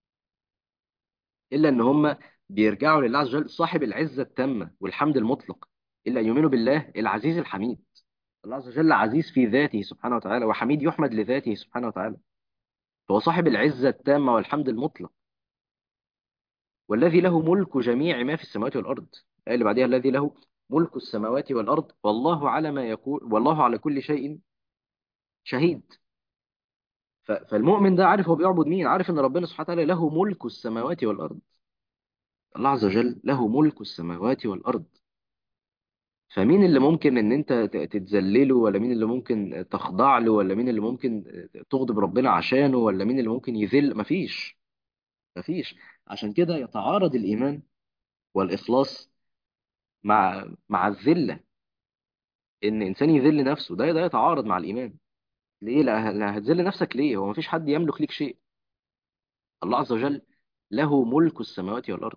إلا إن هم بيرجعوا لله عز وجل صاحب العزة التامة والحمد المطلق إلا أن يؤمنوا بالله العزيز الحميد الله عز وجل عزيز في ذاته سبحانه وتعالى وحميد يحمد لذاته سبحانه وتعالى فهو صاحب العزة التامة والحمد المطلق والذي له ملك جميع ما في السماوات والأرض الآية اللي بعدها الذي له ملك السماوات والأرض والله على ما يقول والله على كل شيء شهيد ف- فالمؤمن ده عارف هو بيعبد مين عارف ان ربنا سبحانه وتعالى له ملك السماوات والأرض الله عز وجل له ملك السماوات والأرض فمين اللي ممكن ان انت ت- تتذلله ولا مين اللي ممكن تخضع له ولا مين اللي ممكن تغضب ربنا عشانه ولا مين اللي ممكن يذل مفيش مفيش عشان كده يتعارض الإيمان والإخلاص مع مع الذلة ان انسان يذل نفسه ده ده يتعارض مع الايمان ليه لا لا هتذل نفسك ليه هو مفيش حد يملك ليك شيء الله عز وجل له ملك السماوات والارض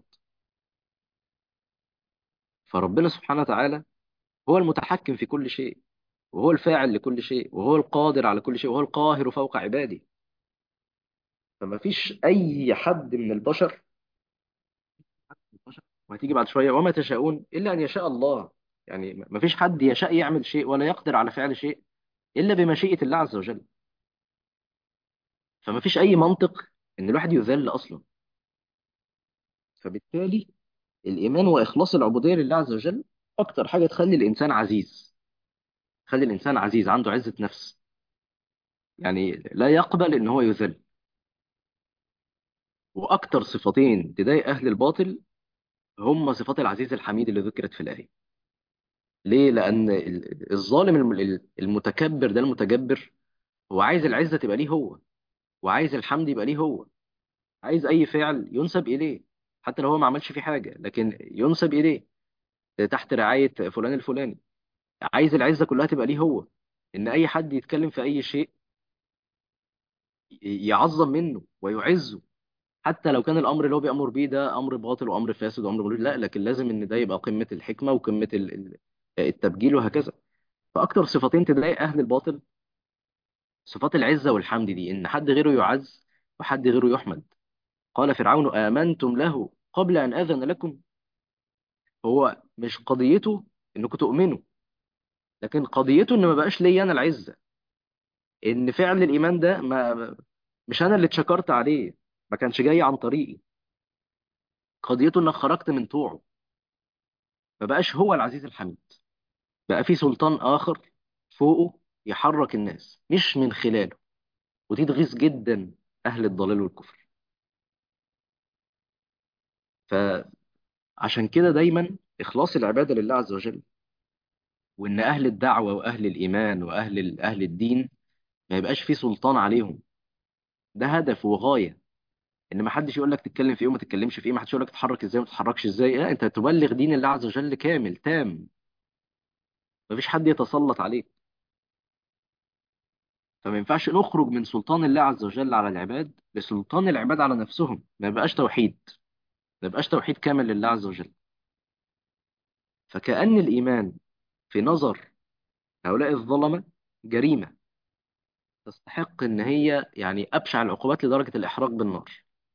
فربنا سبحانه وتعالى هو المتحكم في كل شيء وهو الفاعل لكل شيء وهو القادر على كل شيء وهو القاهر فوق عباده فما فيش اي حد من البشر وهتيجي بعد شويه وما تشاءون الا ان يشاء الله يعني ما فيش حد يشاء يعمل شيء ولا يقدر على فعل شيء الا بمشيئه الله عز وجل فما فيش أي منطق إن الواحد يذل أصلا فبالتالي الإيمان وإخلاص العبودية لله عز وجل أكتر حاجة تخلي الإنسان عزيز تخلي الإنسان عزيز عنده عزة نفس يعني لا يقبل إن هو يذل وأكتر صفتين تضايق أهل الباطل هم صفات العزيز الحميد اللي ذكرت في الآية ليه؟ لأن ال- الظالم الم- المتكبر ده المتجبر هو عايز العزة تبقى ليه هو وعايز الحمد يبقى ليه هو عايز أي فعل ينسب إليه حتى لو هو ما عملش فيه حاجة لكن ينسب إليه تحت رعاية فلان الفلاني عايز العزة كلها تبقى ليه هو إن أي حد يتكلم في أي شيء ي- يعظم منه ويعزه حتى لو كان الأمر اللي هو بيأمر بيه ده أمر باطل وأمر فاسد وأمر ملوش لا لكن لازم إن ده يبقى قمة الحكمة وقمة ال- ال- التبجيل وهكذا فأكتر صفتين تضايق أهل الباطل صفات العزة والحمد دي إن حد غيره يعز وحد غيره يحمد قال فرعون آمنتم له قبل أن أذن لكم هو مش قضيته إنكم تؤمنوا لكن قضيته إن ما بقاش ليا أنا العزة إن فعل الإيمان ده ما مش أنا اللي اتشكرت عليه ما كانش جاي عن طريقي قضيته إنك خرجت من طوعه ما بقاش هو العزيز الحميد بقى في سلطان آخر فوقه يحرك الناس مش من خلاله ودي تغيظ جدا أهل الضلال والكفر فعشان كده دايما إخلاص العبادة لله عز وجل وإن أهل الدعوة وأهل الإيمان وأهل ال- أهل الدين ما يبقاش في سلطان عليهم ده هدف وغاية إن ما حدش يقول لك تتكلم في إيه وما تتكلمش في إيه ما حدش يقول لك تتحرك إزاي وما تتحركش إزاي لا أنت تبلغ دين الله عز وجل كامل تام ما فيش حد يتسلط عليك فما ينفعش نخرج من سلطان الله عز وجل على العباد لسلطان العباد على نفسهم ما يبقاش توحيد ما يبقاش توحيد كامل لله عز وجل فكأن الإيمان في نظر هؤلاء الظلمة جريمة تستحق إن هي يعني أبشع العقوبات لدرجة الإحراق بالنار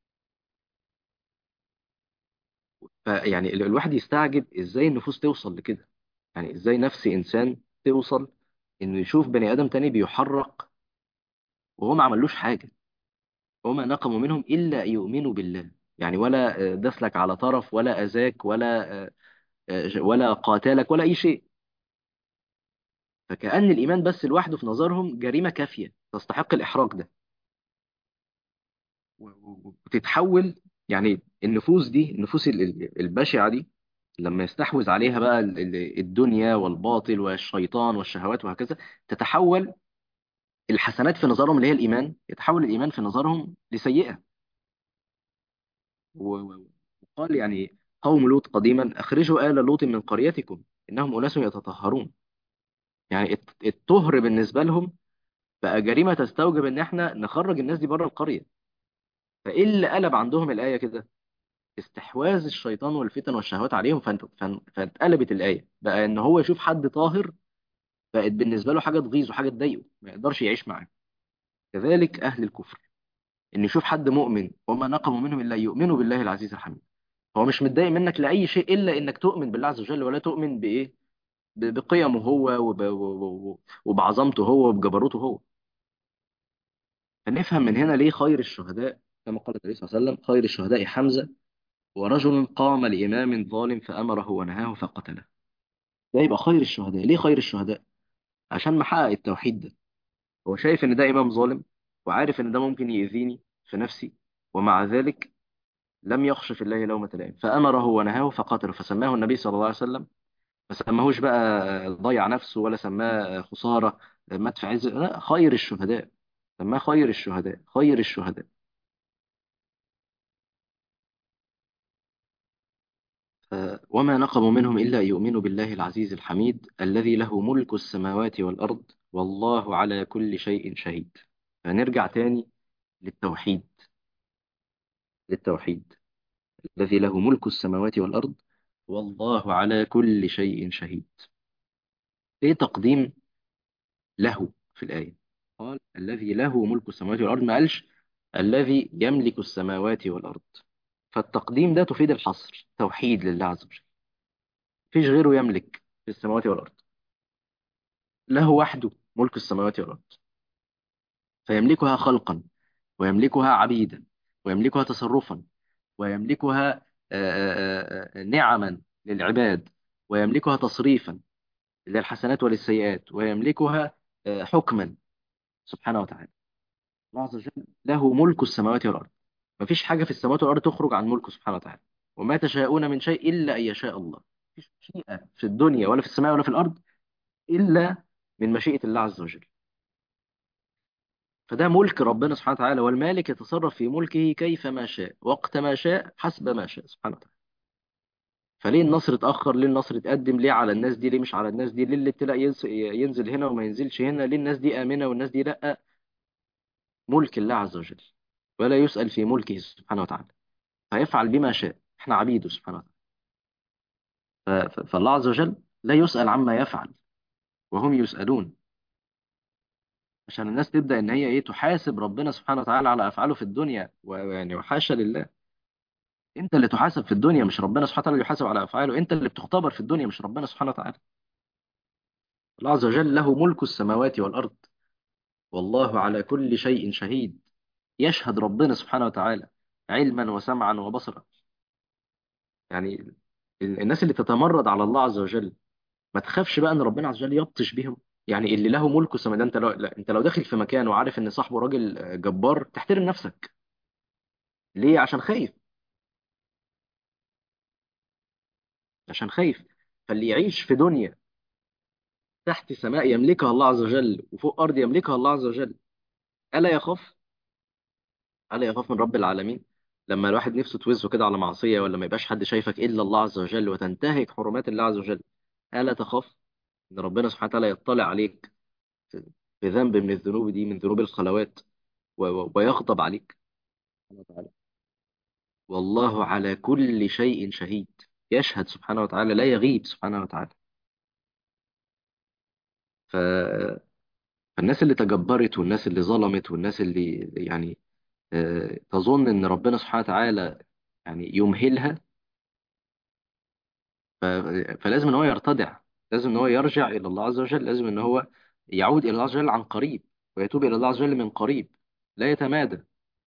فيعني ال- الواحد يستعجب إزاي النفوس توصل لكده يعني إزاي نفس إنسان توصل إنه يشوف بني آدم تاني بيحرق وهو ما عملوش حاجة وما نقموا منهم إلا أن يؤمنوا بالله يعني ولا آه، دسلك على طرف ولا أذاك ولا آه، آه، ولا قاتلك ولا أي شيء فكأن الإيمان بس لوحده في نظرهم جريمة كافية تستحق الإحراق ده و- و- وتتحول يعني النفوس دي النفوس ال- ال- البشعة دي لما يستحوذ عليها بقى ال- ال- الدنيا والباطل والشيطان والشهوات وهكذا تتحول الحسنات في نظرهم اللي هي الإيمان يتحول الإيمان في نظرهم لسيئة و- و- وقال يعني قوم لوط قديما أخرجوا آل لوط من قريتكم إنهم أناس يتطهرون يعني الت- الطهر بالنسبة لهم بقى جريمة تستوجب إن إحنا نخرج الناس دي بره القرية فإيه اللي قلب عندهم الآية كده استحواذ الشيطان والفتن والشهوات عليهم فانت- فان- فاتقلبت الآية بقى إن هو يشوف حد طاهر بقت بالنسبة له حاجة تغيظه حاجة تضايقه ما يقدرش يعيش معاه كذلك أهل الكفر إن يشوف حد مؤمن وما نقموا منهم إلا يؤمنوا بالله العزيز الحميد هو مش متضايق منك لأي شيء إلا إنك تؤمن بالله عز وجل ولا تؤمن بإيه ب- بقيمه هو وب... وب- وبعظمته هو وبجبروته هو فنفهم من هنا ليه خير الشهداء كما قال النبي صلى الله عليه وسلم خير الشهداء حمزة ورجل قام لإمام ظالم فأمره ونهاه فقتله ده يبقى خير الشهداء ليه خير الشهداء عشان محقق التوحيد ده هو شايف ان ده امام ظالم وعارف ان ده ممكن يأذيني في نفسي ومع ذلك لم يخش في الله لومة لائم فأمره ونهاه فقتله فسماه النبي صلى الله عليه وسلم ما سماهوش بقى ضيع نفسه ولا سماه خسارة مات في عز لا خير الشهداء سماه خير الشهداء خير الشهداء ف- وما نقموا منهم إلا أن يؤمنوا بالله العزيز الحميد الذي له ملك السماوات والأرض والله على كل شيء شهيد فنرجع تاني للتوحيد للتوحيد الذي له ملك السماوات والأرض والله على كل شيء شهيد ايه تقديم له في الآية قال الذي له ملك السماوات والأرض ما قالش الذي يملك السماوات والأرض فالتقديم ده تفيد الحصر توحيد لله عز وجل مفيش غيره يملك في السماوات والأرض له وحده ملك السماوات والأرض فيملكها خلقا ويملكها عبيدا ويملكها تصرفا ويملكها آه، آه، آه، نعما للعباد ويملكها تصريفا للحسنات وللسيئات ويملكها آه، حكما سبحانه وتعالى الله عز وجل له ملك السماوات والأرض مفيش حاجة في السماوات والأرض تخرج عن ملكه سبحانه وتعالى وما تشاءون من شيء إلا أن يشاء الله مفيش مشيئة في الدنيا ولا في السماء ولا في الأرض إلا من مشيئة الله عز وجل فده ملك ربنا سبحانه وتعالى والمالك يتصرف في ملكه كيفما شاء وقت ما شاء حسب ما شاء سبحانه وتعالى فليه النصر اتأخر ليه النصر اتقدم ليه على الناس دي ليه مش على الناس دي ليه الابتلاء ينس- ينزل هنا وما ينزلش هنا ليه الناس دي آمنة والناس دي لأ ملك الله عز وجل ولا يسأل في ملكه سبحانه وتعالى فيفعل بما شاء احنا عبيده سبحانه وتعالى ف- ف- فالله عز وجل لا يسأل عما يفعل وهم يسألون عشان الناس تبدأ ان هي ايه تحاسب ربنا سبحانه وتعالى على افعاله في الدنيا ويعني وحاشا لله انت اللي تحاسب في الدنيا مش ربنا سبحانه وتعالى اللي يحاسب على افعاله انت اللي بتختبر في الدنيا مش ربنا سبحانه وتعالى الله عز وجل له ملك السماوات والارض والله على كل شيء شهيد يشهد ربنا سبحانه وتعالى علما وسمعا وبصرا يعني ال- الناس اللي تتمرد على الله عز وجل ما تخافش بقى ان ربنا عز وجل يبطش بيهم يعني اللي له ملك السماء ده انت لو لا انت لو داخل في مكان وعارف ان صاحبه راجل آه، جبار تحترم نفسك ليه عشان خايف عشان خايف فاللي يعيش في دنيا تحت سماء يملكها الله عز وجل وفوق ارض يملكها الله عز وجل الا يخاف الا يخاف من رب العالمين لما الواحد نفسه توزه كده على معصيه ولا ما يبقاش حد شايفك الا الله عز وجل وتنتهك حرمات الله عز وجل الا تخاف ان ربنا سبحانه وتعالى يطلع عليك في في ذنب من الذنوب دي من ذنوب الخلوات و- و- ويغضب عليك سبحانه وتعالى والله على كل شيء شهيد يشهد سبحانه وتعالى لا يغيب سبحانه وتعالى ف... فالناس اللي تجبرت والناس اللي ظلمت والناس اللي يعني آه، تظن ان ربنا سبحانه وتعالى يعني يمهلها ف... فلازم ان هو يرتدع لازم ان هو يرجع الى الله عز وجل لازم ان هو يعود الى الله عز وجل عن قريب ويتوب الى الله عز وجل من قريب لا يتمادى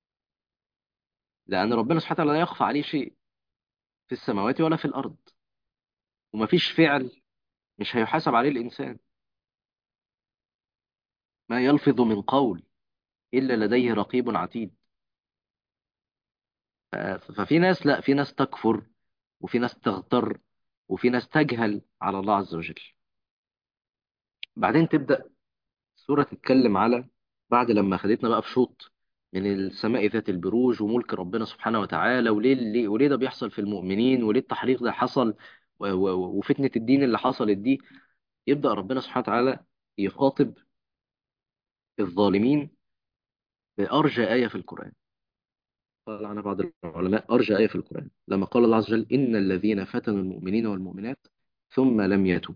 لان ربنا سبحانه وتعالى لا يخفى عليه شيء في السماوات ولا في الارض ومفيش فعل مش هيحاسب عليه الانسان ما يلفظ من قول إلا لديه رقيب عتيد ف- ففي ناس لا في ناس تكفر وفي ناس تغتر وفي ناس تجهل على الله عز وجل بعدين تبدأ السورة تتكلم على بعد لما خدتنا بقى في شوط من السماء ذات البروج وملك ربنا سبحانه وتعالى وليه ليه وليه ده بيحصل في المؤمنين وليه التحريق ده حصل و- و- وفتنة الدين اللي حصلت دي يبدأ ربنا سبحانه وتعالى يخاطب الظالمين بأرجى آية في القرآن قال عنها بعض العلماء أرجى آية في القرآن لما قال الله عز وجل إن الذين فتنوا المؤمنين والمؤمنات ثم لم يتوبوا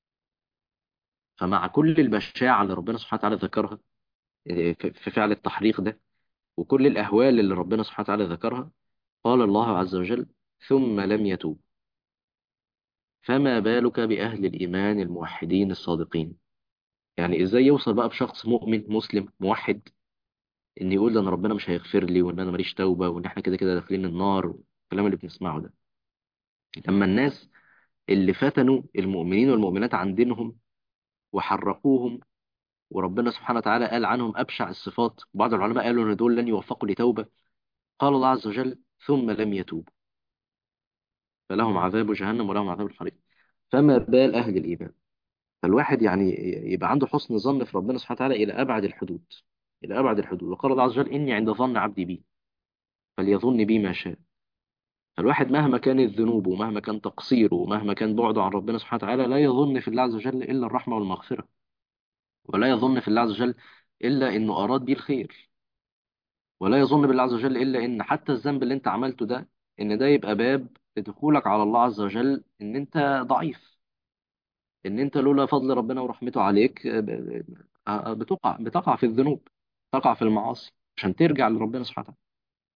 فمع كل البشاعة اللي ربنا سبحانه وتعالى ذكرها آه، في في فعل التحريق ده وكل الأهوال اللي ربنا سبحانه وتعالى ذكرها قال الله عز وجل ثم لم يتوب فما بالك بأهل الإيمان الموحدين الصادقين يعني إزاي يوصل بقى بشخص مؤمن مسلم موحد إن يقول ده أنا ربنا مش هيغفر لي وإن أنا ماليش توبة وإن إحنا كده كده داخلين النار والكلام اللي بنسمعه ده لما الناس اللي فتنوا المؤمنين والمؤمنات عن دينهم وحرقوهم وربنا سبحانه وتعالى قال عنهم أبشع الصفات وبعض العلماء قالوا إن دول لن يوفقوا لتوبة قال الله عز وجل ثم لم يتوبوا فلهم عذاب جهنم ولهم عذاب الحريق فما بال أهل الإيمان فالواحد يعني يبقى عنده حسن ظن في ربنا سبحانه وتعالى إلى أبعد الحدود إلى أبعد الحدود وقال الله عز وجل إني عند ظن عبدي بي فليظن بي ما شاء فالواحد مهما كانت ذنوبه ومهما كان تقصيره ومهما كان بعده عن ربنا سبحانه وتعالى لا يظن في الله عز وجل إلا الرحمة والمغفرة ولا يظن في الله عز وجل إلا إنه أراد بيه الخير ولا يظن بالله عز وجل إلا إن حتى الذنب اللي أنت عملته ده إن ده يبقى باب لدخولك على الله عز وجل إن أنت ضعيف إن أنت لولا فضل ربنا ورحمته عليك ب- ب- آه، بتقع بتقع في الذنوب تقع في المعاصي عشان ترجع لربنا سبحانه وتعالى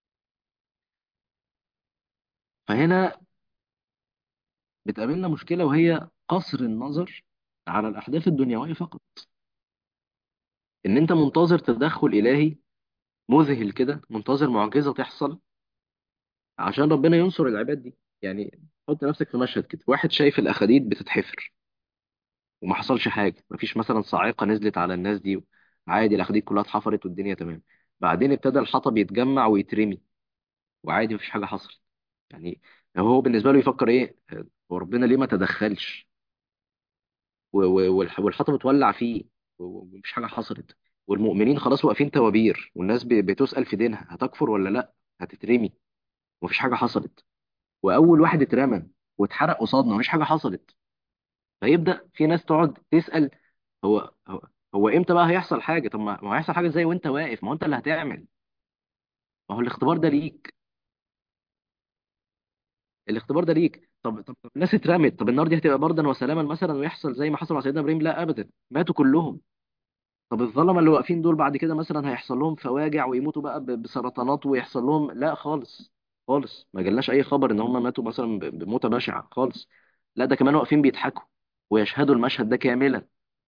فهنا بتقابلنا مشكلة وهي قصر النظر على الأحداث الدنيوية فقط إن أنت منتظر تدخل إلهي مذهل كده منتظر معجزة تحصل عشان ربنا ينصر العباد دي يعني حط نفسك في مشهد كده واحد شايف الأخاديد بتتحفر وما حصلش حاجة مفيش مثلا صاعقة نزلت على الناس دي عادي الأخاديد كلها اتحفرت والدنيا تمام بعدين ابتدى الحطب يتجمع ويترمي وعادي مفيش حاجة حصلت يعني هو بالنسبة له يفكر ايه هو ربنا ليه ما تدخلش و- و- والح- والحطب اتولع فيه و- ومفيش حاجة حصلت والمؤمنين خلاص واقفين توابير والناس ب- بتسأل في دينها هتكفر ولا لا هتترمي ومفيش حاجة حصلت وأول واحد اترمى واتحرق قصادنا مفيش حاجة حصلت فيبدأ في ناس تقعد تسأل هو هو هو امتى بقى هيحصل حاجة طب ما ما هيحصل حاجة ازاي وانت واقف ما هو انت اللي هتعمل ما هو الاختبار ده ليك الاختبار ده ليك طب طب طب الناس اترمت طب النار دي هتبقى بردا وسلاما مثلا ويحصل زي ما حصل مع سيدنا ابراهيم لا ابدا ماتوا كلهم طب الظلمه اللي واقفين دول بعد كده مثلا هيحصل لهم فواجع ويموتوا بقى ب- بسرطانات ويحصل لهم لا خالص خالص ما جالناش اي خبر ان هم ماتوا مثلا ب- بموتة بشعة خالص لا ده كمان واقفين بيضحكوا ويشهدوا المشهد ده كاملا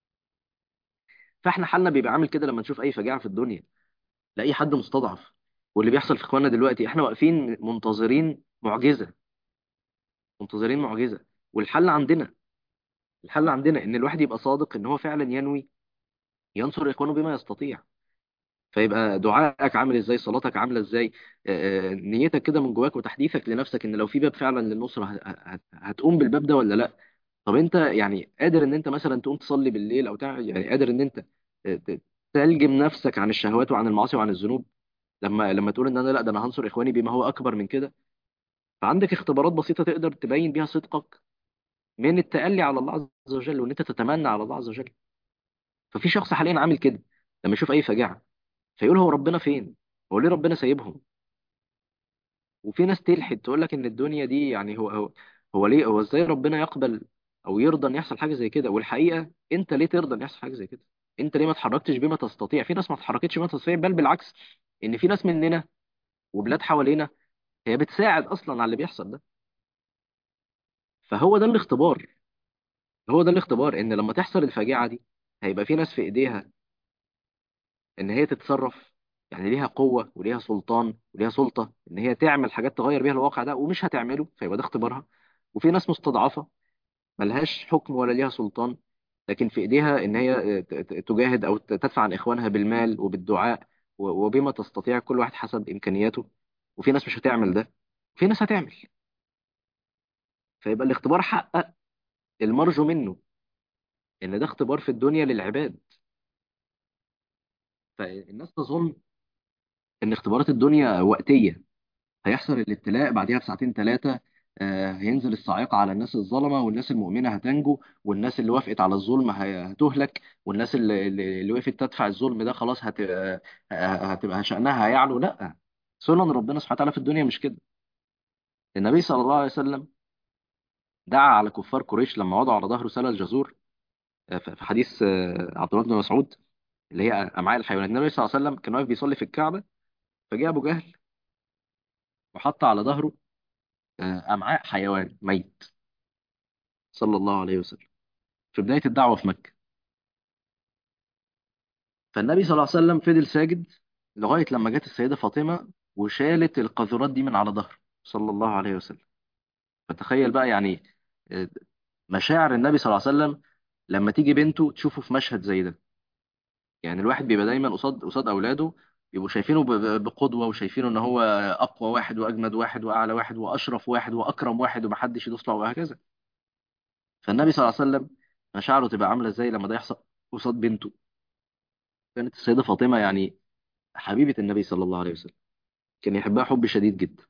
فاحنا حالنا بيبقى عامل كده لما نشوف اي فجاعة في الدنيا لاي حد مستضعف واللي بيحصل في اخواننا دلوقتي احنا واقفين منتظرين معجزة منتظرين معجزة والحل عندنا الحل عندنا ان الواحد يبقى صادق ان هو فعلا ينوي ينصر اخوانه بما يستطيع فيبقى دعائك عامل ازاي صلاتك عامله ازاي آه، آه، نيتك كده من جواك وتحديثك لنفسك ان لو في باب فعلا للنصره ه- ه- هتقوم بالباب ده ولا لا طب انت يعني قادر ان انت مثلا تقوم تصلي بالليل او تعمل يعني قادر ان انت ت- ت- تلجم نفسك عن الشهوات وعن المعاصي وعن الذنوب لما لما تقول ان انا لا ده انا هنصر اخواني بما هو اكبر من كده فعندك اختبارات بسيطه تقدر تبين بيها صدقك من التألي على الله عز وجل وان انت تتمنى على الله عز وجل ففي شخص حاليا عامل كده لما يشوف اي فجاعه فيقول هو ربنا فين هو ليه ربنا سايبهم وفي ناس تلحد تقول لك ان الدنيا دي يعني هو هو هو ليه هو ازاي ربنا يقبل او يرضى ان يحصل حاجه زي كده والحقيقه انت ليه ترضى ان يحصل حاجه زي كده انت ليه ما اتحركتش بما تستطيع في ناس ما اتحركتش بما تستطيع بل بالعكس ان في ناس مننا وبلاد حوالينا هي بتساعد اصلا على اللي بيحصل ده فهو ده الاختبار هو ده الاختبار ان لما تحصل الفاجعه دي هيبقى في ناس في ايديها ان هي تتصرف يعني ليها قوه وليها سلطان وليها سلطه ان هي تعمل حاجات تغير بيها الواقع ده ومش هتعمله فيبقى ده اختبارها وفي ناس مستضعفه ملهاش حكم ولا ليها سلطان لكن في ايديها ان هي ت- ت- تجاهد او ت- تدفع عن اخوانها بالمال وبالدعاء و- وبما تستطيع كل واحد حسب امكانياته وفي ناس مش هتعمل ده في ناس هتعمل فيبقى الاختبار حقق المرجو منه ان ده اختبار في الدنيا للعباد فالناس تظن ان اختبارات الدنيا وقتية هيحصل الابتلاء بعدها بساعتين ثلاثة هينزل الصاعقة على الناس الظلمة والناس المؤمنة هتنجو والناس اللي وافقت على الظلم هي- هتهلك والناس اللي, اللي اللي وقفت تدفع الظلم ده خلاص هت- آه، هتبقى شأنها هيعلو لا سنن ربنا سبحانه وتعالى في الدنيا مش كده النبي صلى الله عليه وسلم دعا على كفار قريش لما وضعوا على ظهره سلة الجزور آه، في في حديث آه، عبد الله بن مسعود اللي هي أمعاء الحيوانات النبي صلى الله عليه وسلم كان واقف بيصلي في الكعبة فجاء أبو جهل وحط على ظهره آه، أمعاء حيوان ميت صلى الله عليه وسلم في بداية الدعوة في مكة فالنبي صلى الله عليه وسلم فضل ساجد لغاية لما جت السيدة فاطمة وشالت القاذورات دي من على ظهره صلى الله عليه وسلم فتخيل بقى يعني آه، مشاعر النبي صلى الله عليه وسلم لما تيجي بنته تشوفه في مشهد زي ده يعني الواحد بيبقى دايما قصاد قصاد أولاده يبقوا شايفينه ب- ب- بقدوة وشايفينه إن هو أقوى واحد وأجمد واحد وأعلى واحد وأشرف واحد وأكرم واحد ومحدش يدوس له وهكذا فالنبي صلى الله عليه وسلم مشاعره تبقى عاملة إزاي لما ده يحصل قصاد بنته كانت السيدة فاطمة يعني حبيبة النبي صلى الله عليه وسلم كان يحبها حب شديد جدا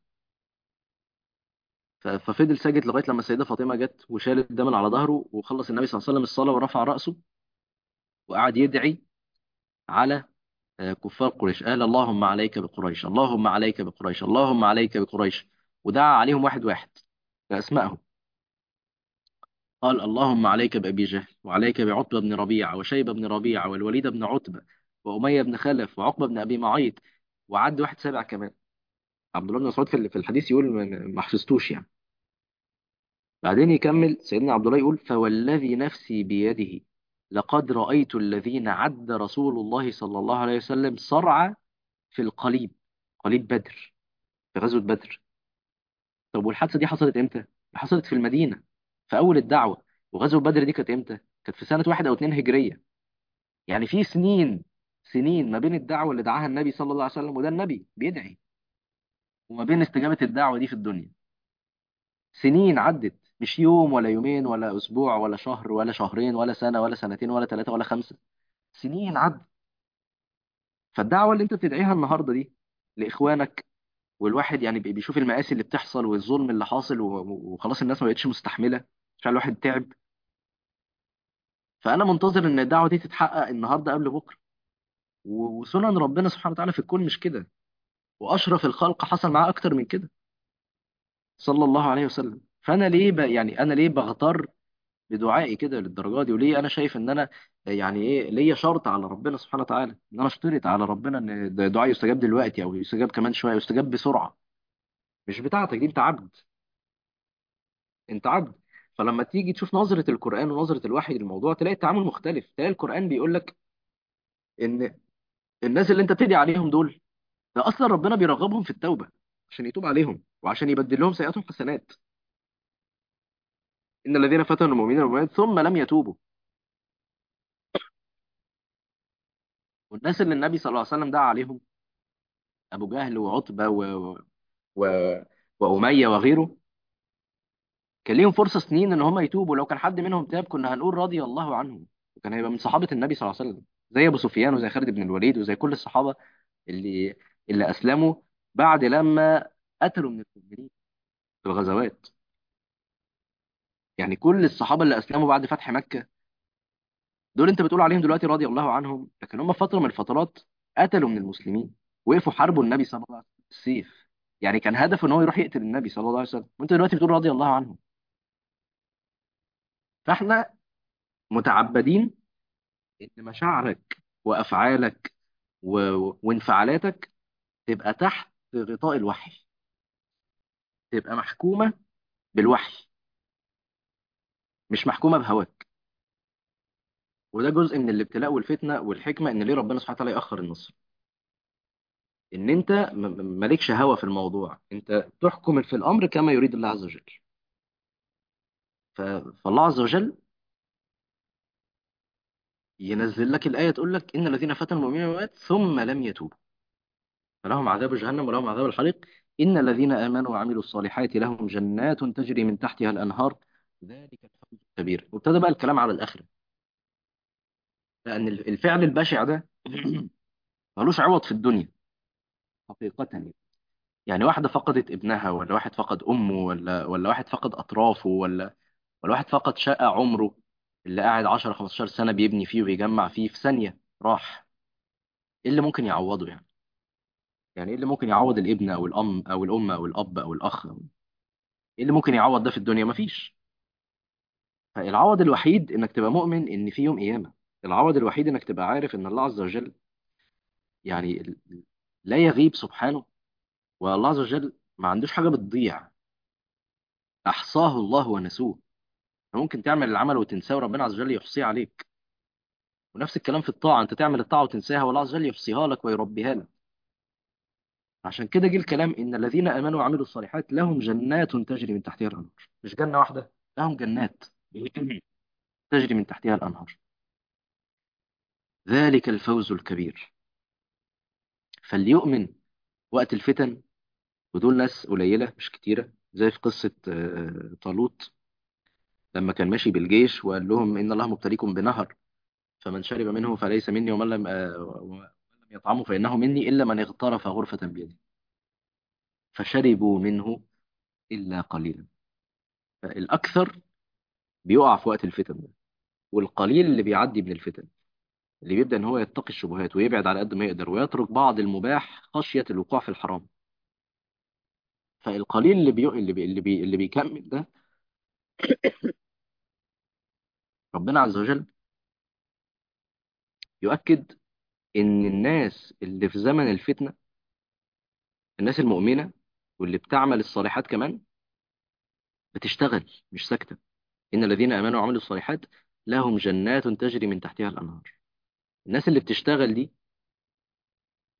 ف- ففضل ساجد لغايه لما السيده فاطمه جت وشالت الدم من على ظهره وخلص النبي صلى الله عليه وسلم الصلاه ورفع راسه وقعد يدعي على آه، كفار قريش قال اللهم عليك بقريش اللهم عليك بقريش اللهم عليك بقريش ودعا عليهم واحد واحد باسمائهم قال اللهم عليك بأبي جهل وعليك بعتبة بن ربيعة وشيبة بن ربيعة والوليد بن عتبة وأمية بن خلف وعقبة بن أبي معيط وعد واحد سابع كمان عبد الله بن مسعود في في الحديث يقول ما ما حفظتوش يعني بعدين يكمل سيدنا عبد الله يقول فوالذي نفسي بيده لقد رأيت الذين عد رسول الله صلى الله عليه وسلم صرعى في القليب قليب بدر في غزوة بدر طب والحادثة دي حصلت امتى؟ حصلت في المدينة في أول الدعوة وغزوة بدر دي كانت امتى؟ كانت في سنة واحد أو اتنين هجرية يعني في سنين سنين ما بين الدعوة اللي دعاها النبي صلى الله عليه وسلم وده النبي بيدعي وما بين استجابة الدعوة دي في الدنيا سنين عدت مش يوم ولا يومين ولا أسبوع ولا شهر ولا شهرين ولا سنة ولا سنتين ولا ثلاثة ولا خمسة سنين عدت فالدعوة اللي انت بتدعيها النهاردة دي لإخوانك والواحد يعني بي- بيشوف المآسي اللي بتحصل والظلم اللي حاصل و- و- وخلاص الناس ما بقتش مستحملة عشان الواحد تعب فأنا منتظر إن الدعوة دي تتحقق النهاردة قبل بكرة و- وسنن ربنا سبحانه وتعالى في الكون مش كده وأشرف الخلق حصل معاه أكتر من كده صلى الله عليه وسلم فأنا ليه ب... يعني أنا ليه بغتر بدعائي كده للدرجة دي وليه أنا شايف إن أنا يعني إيه ليا شرط على ربنا سبحانه وتعالى إن أنا أشترط على ربنا إن ده دعائي يستجاب دلوقتي أو يستجاب كمان شوية يستجاب بسرعة مش بتاعتك دي أنت عبد أنت عبد فلما تيجي تشوف نظرة القرآن ونظرة الوحي للموضوع تلاقي التعامل مختلف تلاقي القرآن بيقول لك إن الناس اللي أنت بتدعي عليهم دول ده أصلا ربنا بيرغبهم في التوبة عشان يتوب عليهم وعشان يبدل لهم سيئاتهم حسنات إن الذين فتنوا المؤمنين والمؤمنات ثم لم يتوبوا والناس اللي النبي صلى الله عليه وسلم دعا عليهم أبو جهل وعتبة و... و... وأمية وغيره كان ليهم فرصة سنين إن هم يتوبوا لو كان حد منهم تاب كنا هنقول رضي الله عنه وكان هيبقى من صحابة النبي صلى الله عليه وسلم زي أبو سفيان وزي خالد بن الوليد وزي كل الصحابة اللي اللي أسلموا بعد لما قتلوا من المؤمنين في الغزوات يعني كل الصحابة اللي أسلموا بعد فتح مكة دول أنت بتقول عليهم دلوقتي رضي الله عنهم لكن هم فترة من الفترات قتلوا من المسلمين وقفوا حاربوا النبي صلى الله عليه وسلم بالسيف يعني كان هدفه ان هو يروح يقتل النبي صلى الله عليه وسلم وانت دلوقتي بتقول رضي الله عنه فاحنا متعبدين ان مشاعرك وافعالك و... وانفعالاتك تبقى تحت غطاء الوحي تبقى محكومه بالوحي مش محكومه بهواك وده جزء من الابتلاء والفتنه والحكمه ان ليه ربنا سبحانه وتعالى ياخر النصر ان انت م- م- مالكش هوى في الموضوع انت تحكم في الامر كما يريد الله عز وجل ف... فالله عز وجل ينزل لك الايه تقول لك ان الذين فتنوا المؤمنين والمؤمنات ثم لم يتوبوا فلهم عذاب جهنم ولهم عذاب الحريق إن الذين آمنوا وعملوا الصالحات لهم جنات تجري من تحتها الأنهار ذلك الفوز الكبير وابتدى بقى الكلام على الآخرة لأن الفعل البشع ده ملوش عوض في الدنيا حقيقة يعني يعني واحدة فقدت ابنها ولا واحد فقد أمه ولا ولا واحد فقد أطرافه ولا ولا واحد فقد شقة عمره اللي قاعد 10 15 سنة بيبني فيه وبيجمع فيه في ثانية راح إيه اللي ممكن يعوضه يعني يعني إيه اللي ممكن يعوض الابن أو الأم أو الأم أو الأب أو الأخ إيه اللي ممكن يعوض ده في الدنيا مفيش فالعوض الوحيد انك تبقى مؤمن ان في يوم قيامه العوض الوحيد انك تبقى عارف ان الله عز وجل يعني ال- لا يغيب سبحانه والله عز وجل ما عندوش حاجه بتضيع احصاه الله ونسوه ممكن تعمل العمل وتنساه وربنا عز وجل يحصيه عليك ونفس الكلام في الطاعه انت تعمل الطاعه وتنساها والله عز وجل يحصيها لك ويربيها لك عشان كده جه الكلام ان الذين امنوا وعملوا الصالحات لهم جنات تجري من تحتها الانهار مش جنه واحده لهم جنات تجري من تحتها الانهار ذلك الفوز الكبير فليؤمن وقت الفتن ودول ناس قليلة مش كتيرة زي في قصة آه، طالوت لما كان ماشي بالجيش وقال لهم إن الله مبتليكم بنهر فمن شرب منه فليس مني ومن لم آه، ومن لم يطعمه فإنه مني إلا من اغترف غرفة بيده فشربوا منه إلا قليلا فالأكثر بيقع في وقت الفتن ده والقليل اللي بيعدي من الفتن اللي بيبدأ إن هو يتقي الشبهات ويبعد على قد ما يقدر ويترك بعض المباح خشية الوقوع في الحرام فالقليل اللي بي... اللي بي... اللي, بي... اللي بيكمل ده ربنا عز وجل يؤكد ان الناس اللي في زمن الفتنه الناس المؤمنه واللي بتعمل الصالحات كمان بتشتغل مش ساكته ان الذين امنوا وعملوا الصالحات لهم جنات تجري من تحتها الانهار الناس اللي بتشتغل دي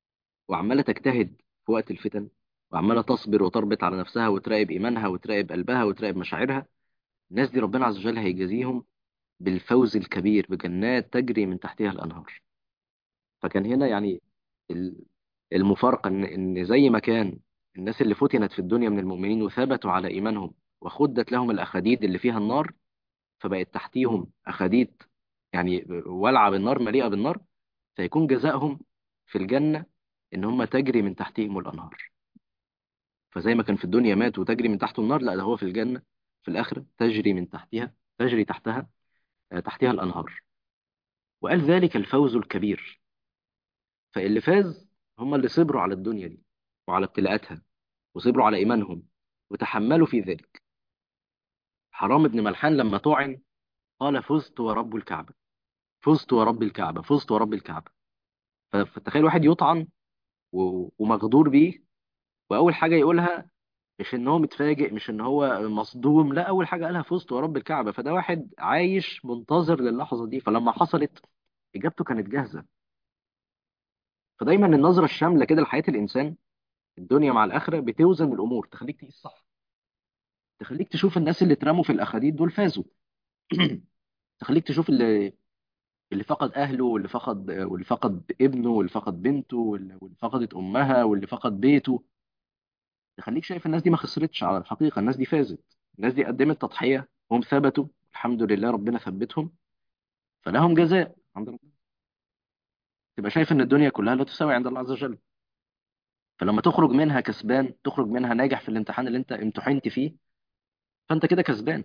وعمالة تجتهد في وقت الفتن وعمالة تصبر وتربط على نفسها وتراقب إيمانها وتراقب قلبها وتراقب مشاعرها الناس دي ربنا عز وجل هيجازيهم بالفوز الكبير بجنات تجري من تحتها الأنهار فكان هنا يعني ال- المفارقة إن إن زي ما كان الناس اللي فتنت في الدنيا من المؤمنين وثبتوا على إيمانهم وخدت لهم الأخاديد اللي فيها النار فبقت تحتيهم أخاديد يعني ولعة بالنار مليئة بالنار فيكون جزاؤهم في الجنة إن هم تجري من تحتهم الأنهار فزي ما كان في الدنيا مات وتجري من تحته النار لا ده هو في الجنة في الآخرة تجري من تحتها تجري تحتها آه، تحتها الأنهار وقال ذلك الفوز الكبير فاللي فاز هم اللي صبروا على الدنيا دي وعلى ابتلاءاتها وصبروا على إيمانهم وتحملوا في ذلك حرام بن ملحان لما طعن قال فزت ورب الكعبة فزت ورب الكعبة فزت ورب الكعبة ف- فتخيل واحد يطعن و- ومغدور بيه وأول حاجة يقولها مش ان هو متفاجئ مش ان هو مصدوم لا اول حاجه قالها فزت ورب الكعبه فده واحد عايش منتظر للحظه دي فلما حصلت اجابته كانت جاهزه فدايما النظره الشامله كده لحياه الانسان الدنيا مع الاخره بتوزن الامور تخليك تقيس صح تخليك تشوف الناس اللي اترموا في الاخاديد دول فازوا تخليك تشوف اللي اللي فقد اهله واللي فقد واللي فقد ابنه واللي فقد بنته واللي واللي فقدت امها واللي فقد بيته تخليك شايف الناس دي ما خسرتش على الحقيقه الناس دي فازت الناس دي قدمت تضحيه هم ثبتوا الحمد لله ربنا ثبتهم فلهم جزاء عند ربنا تبقى شايف ان الدنيا كلها لا تساوي عند الله عز وجل فلما تخرج منها كسبان تخرج منها ناجح في الامتحان اللي انت امتحنت فيه فانت كده كسبان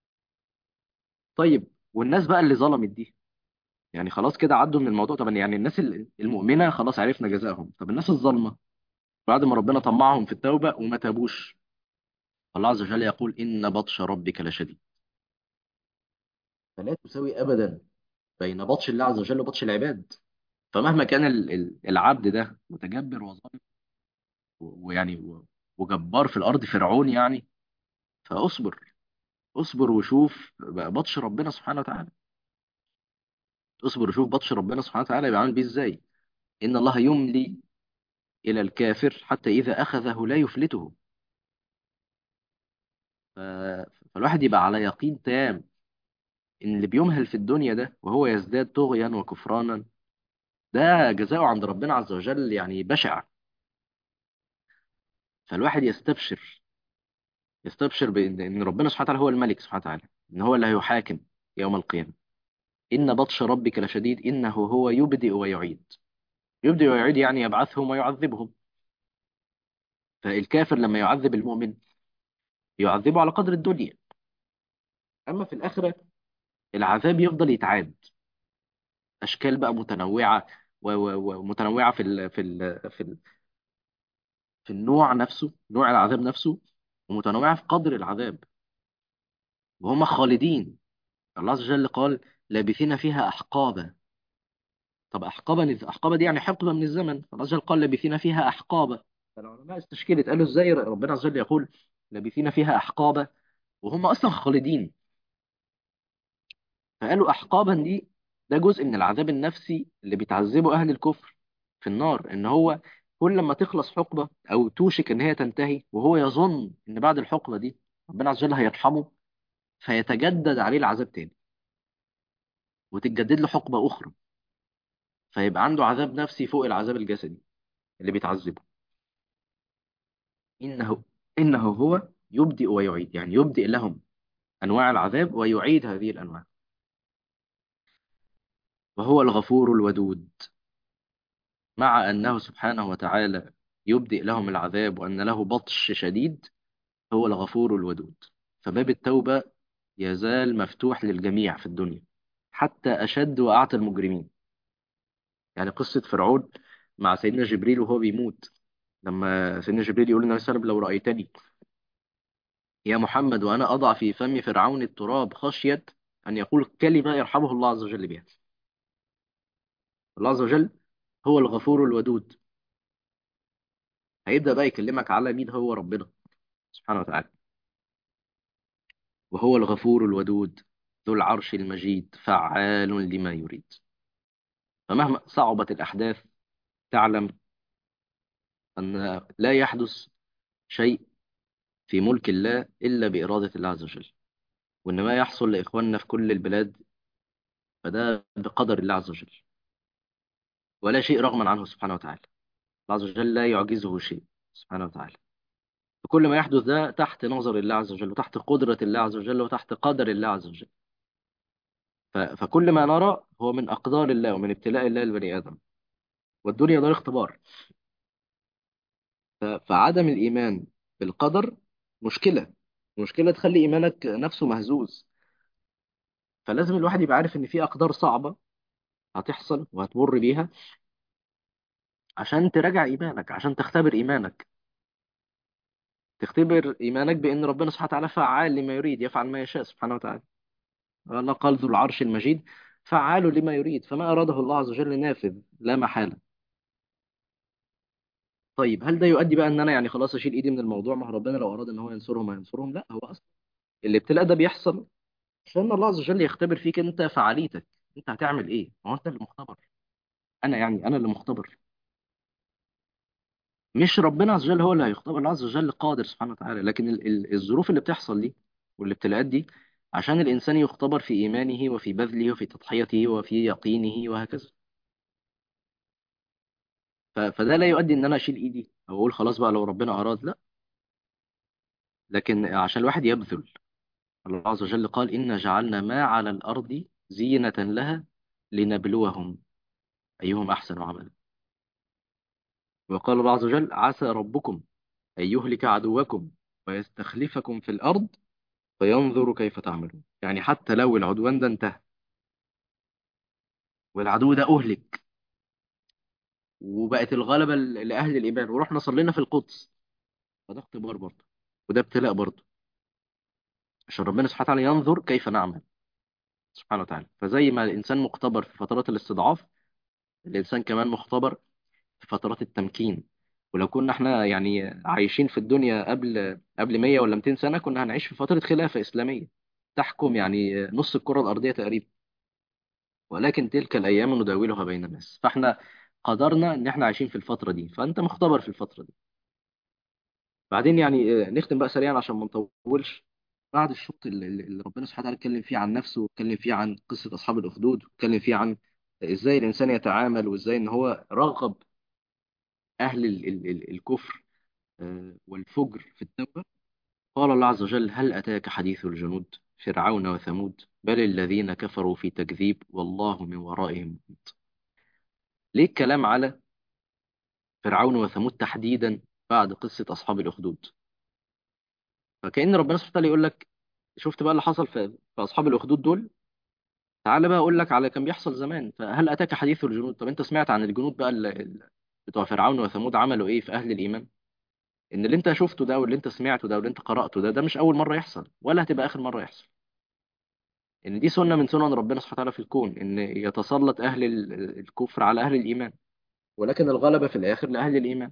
طيب والناس بقى اللي ظلمت دي يعني خلاص كده عدوا من الموضوع طب يعني الناس ال- المؤمنة خلاص عرفنا جزائهم طب الناس الظالمة بعد ما ربنا طمعهم في التوبة وما تابوش الله عز وجل يقول إن بطش ربك لشديد فلا تساوي أبدا بين بطش الله عز وجل وبطش العباد فمهما كان ال- ال- العبد ده متجبر وظالم و- ويعني و- وجبار في الأرض فرعون يعني فاصبر اصبر وشوف بقى بطش ربنا سبحانه وتعالى اصبر وشوف بطش ربنا سبحانه وتعالى بيعمل بيه ازاي ان الله يملي الى الكافر حتى اذا اخذه لا يفلته ف... فالواحد يبقى على يقين تام ان اللي بيمهل في الدنيا ده وهو يزداد طغيا وكفرانا ده جزاؤه عند ربنا عز وجل يعني بشع فالواحد يستبشر يستبشر بان إن ربنا سبحانه وتعالى هو الملك سبحانه وتعالى ان هو اللي هيحاكم يوم القيامه ان بطش ربك لشديد انه هو يبدئ ويعيد يبدئ ويعيد يعني يبعثهم ويعذبهم فالكافر لما يعذب المؤمن يعذبه على قدر الدنيا أما في الآخرة العذاب يفضل يتعاد أشكال بقى متنوعة و- و- ومتنوعة في ال في ال في ال في النوع نفسه نوع العذاب نفسه ومتنوعة في قدر العذاب وهم خالدين الله عز وجل قال لابثين فيها أحقابا طب أحقابا أحقابا دي يعني حقبة من الزمن الله عز وجل قال لابثين فيها أحقابا فالعلماء استشكلت قالوا إزاي ربنا عز وجل يقول لابثين فيها أحقابا وهم أصلا خالدين فقالوا أحقابا دي ده جزء من العذاب النفسي اللي بيتعذبه أهل الكفر في النار إن هو كل ما تخلص حقبة أو توشك إن هي تنتهي وهو يظن إن بعد الحقبة دي ربنا عز وجل هيرحمه فيتجدد عليه العذاب تاني وتتجدد له حقبة أخرى فيبقى عنده عذاب نفسي فوق العذاب الجسدي اللي بيتعذبه إنه إنه هو يبدئ ويعيد يعني يبدئ لهم أنواع العذاب ويعيد هذه الأنواع وهو الغفور الودود مع أنه سبحانه وتعالى يبدئ لهم العذاب وأن له بطش شديد هو الغفور الودود فباب التوبة يزال مفتوح للجميع في الدنيا حتى أشد وأعتى المجرمين يعني قصة فرعون مع سيدنا جبريل وهو بيموت لما سيدنا جبريل يقول للنبي صلى الله عليه وسلم لو رأيتني يا محمد وأنا أضع في فم فرعون التراب خشية أن يقول كلمة يرحمه الله عز وجل بها الله عز وجل هو الغفور الودود هيبدأ بقى يكلمك على مين هو ربنا سبحانه وتعالى وهو الغفور الودود ذو العرش المجيد فعال لما يريد فمهما صعبت الأحداث تعلم أن لا يحدث شيء في ملك الله إلا بإرادة الله عز وجل وإن ما يحصل لإخواننا في كل البلاد فده بقدر الله عز وجل ولا شيء رغما عنه سبحانه وتعالى الله عز وجل لا يعجزه شيء سبحانه وتعالى فكل ما يحدث ده تحت نظر الله عز وجل وتحت قدرة الله عز وجل وتحت قدر الله عز وجل ف- فكل ما نرى هو من أقدار الله ومن ابتلاء الله لبني آدم والدنيا دار اختبار ف- فعدم الإيمان بالقدر مشكلة مشكلة تخلي إيمانك نفسه مهزوز فلازم الواحد يبقى عارف إن في أقدار صعبة هتحصل وهتمر بيها عشان تراجع إيمانك عشان تختبر إيمانك تختبر إيمانك بأن ربنا سبحانه وتعالى فعال لما يريد يفعل ما يشاء سبحانه وتعالى الله قال ذو العرش المجيد فعال لما يريد فما أراده الله عز وجل نافذ لا محالة طيب هل ده يؤدي بقى ان انا يعني خلاص اشيل ايدي من الموضوع ما هو ربنا لو اراد ان هو ينصرهم هينصرهم لا هو اصلا الابتلاء ده بيحصل عشان الله عز وجل يختبر فيك انت فعاليتك انت هتعمل ايه ما هو انت اللي مختبر انا يعني انا اللي مختبر مش ربنا عز وجل هو اللي هيختبر الله عز وجل قادر سبحانه وتعالى لكن ال ال الظروف اللي بتحصل دي والابتلاءات دي عشان الانسان يختبر في ايمانه وفي بذله وفي تضحيته وفي يقينه وهكذا ف- فده لا يؤدي ان انا اشيل ايدي او اقول خلاص بقى لو ربنا اراد لا لكن عشان الواحد يبذل الله عز وجل قال إنا جعلنا ما على الأرض زينة لها لنبلوهم أيهم أحسن عملا وقال الله عز وجل عسى ربكم أن يهلك عدوكم ويستخلفكم في الأرض فينظر كيف تعملون يعني حتى لو العدوان ده انتهى والعدو ده أهلك وبقت الغلبة ل- لأهل الإيمان ورحنا صلينا في القدس فده اختبار برضه وده ابتلاء برضه عشان ربنا سبحانه وتعالى ينظر كيف نعمل سبحانه وتعالى فزي ما الإنسان مختبر في فترات الاستضعاف الإنسان كمان مختبر في فترات التمكين ولو كنا احنا يعني عايشين في الدنيا قبل قبل 100 ولا 200 سنة كنا هنعيش في فترة خلافة إسلامية تحكم يعني نص الكرة الأرضية تقريبا ولكن تلك الأيام نداولها بين الناس فاحنا قدرنا إن احنا عايشين في الفترة دي فأنت مختبر في الفترة دي بعدين يعني آه، نختم بقى سريعا عشان ما نطولش بعد الشوط اللي اللي ربنا سبحانه وتعالى اتكلم فيه عن نفسه واتكلم فيه عن قصة أصحاب الأخدود واتكلم فيه عن ازاي الإنسان يتعامل وازاي إن هو رغب أهل ال- ال- ال- الكفر آه، والفجر في التوبة قال الله عز وجل هل أتاك حديث الجنود فرعون وثمود بل الذين كفروا في تكذيب والله من ورائهم محيط ليه الكلام على فرعون وثمود تحديدا بعد قصة أصحاب الأخدود فكأن ربنا سبحانه وتعالى يقول لك شفت بقى اللي حصل في, في أصحاب الأخدود دول تعالى بقى أقول لك على كان بيحصل زمان فهل أتاك حديث الجنود طب أنت سمعت عن الجنود بقى اللي اللي بتوع فرعون وثمود عملوا إيه في أهل الإيمان إن اللي أنت شفته ده واللي أنت سمعته ده واللي أنت قرأته ده ده مش أول مرة يحصل ولا هتبقى آخر مرة يحصل ان دي سنه من سنن ربنا سبحانه وتعالى في الكون ان يتسلط اهل ال- الكفر على اهل الايمان ولكن الغلبه في الاخر لاهل الايمان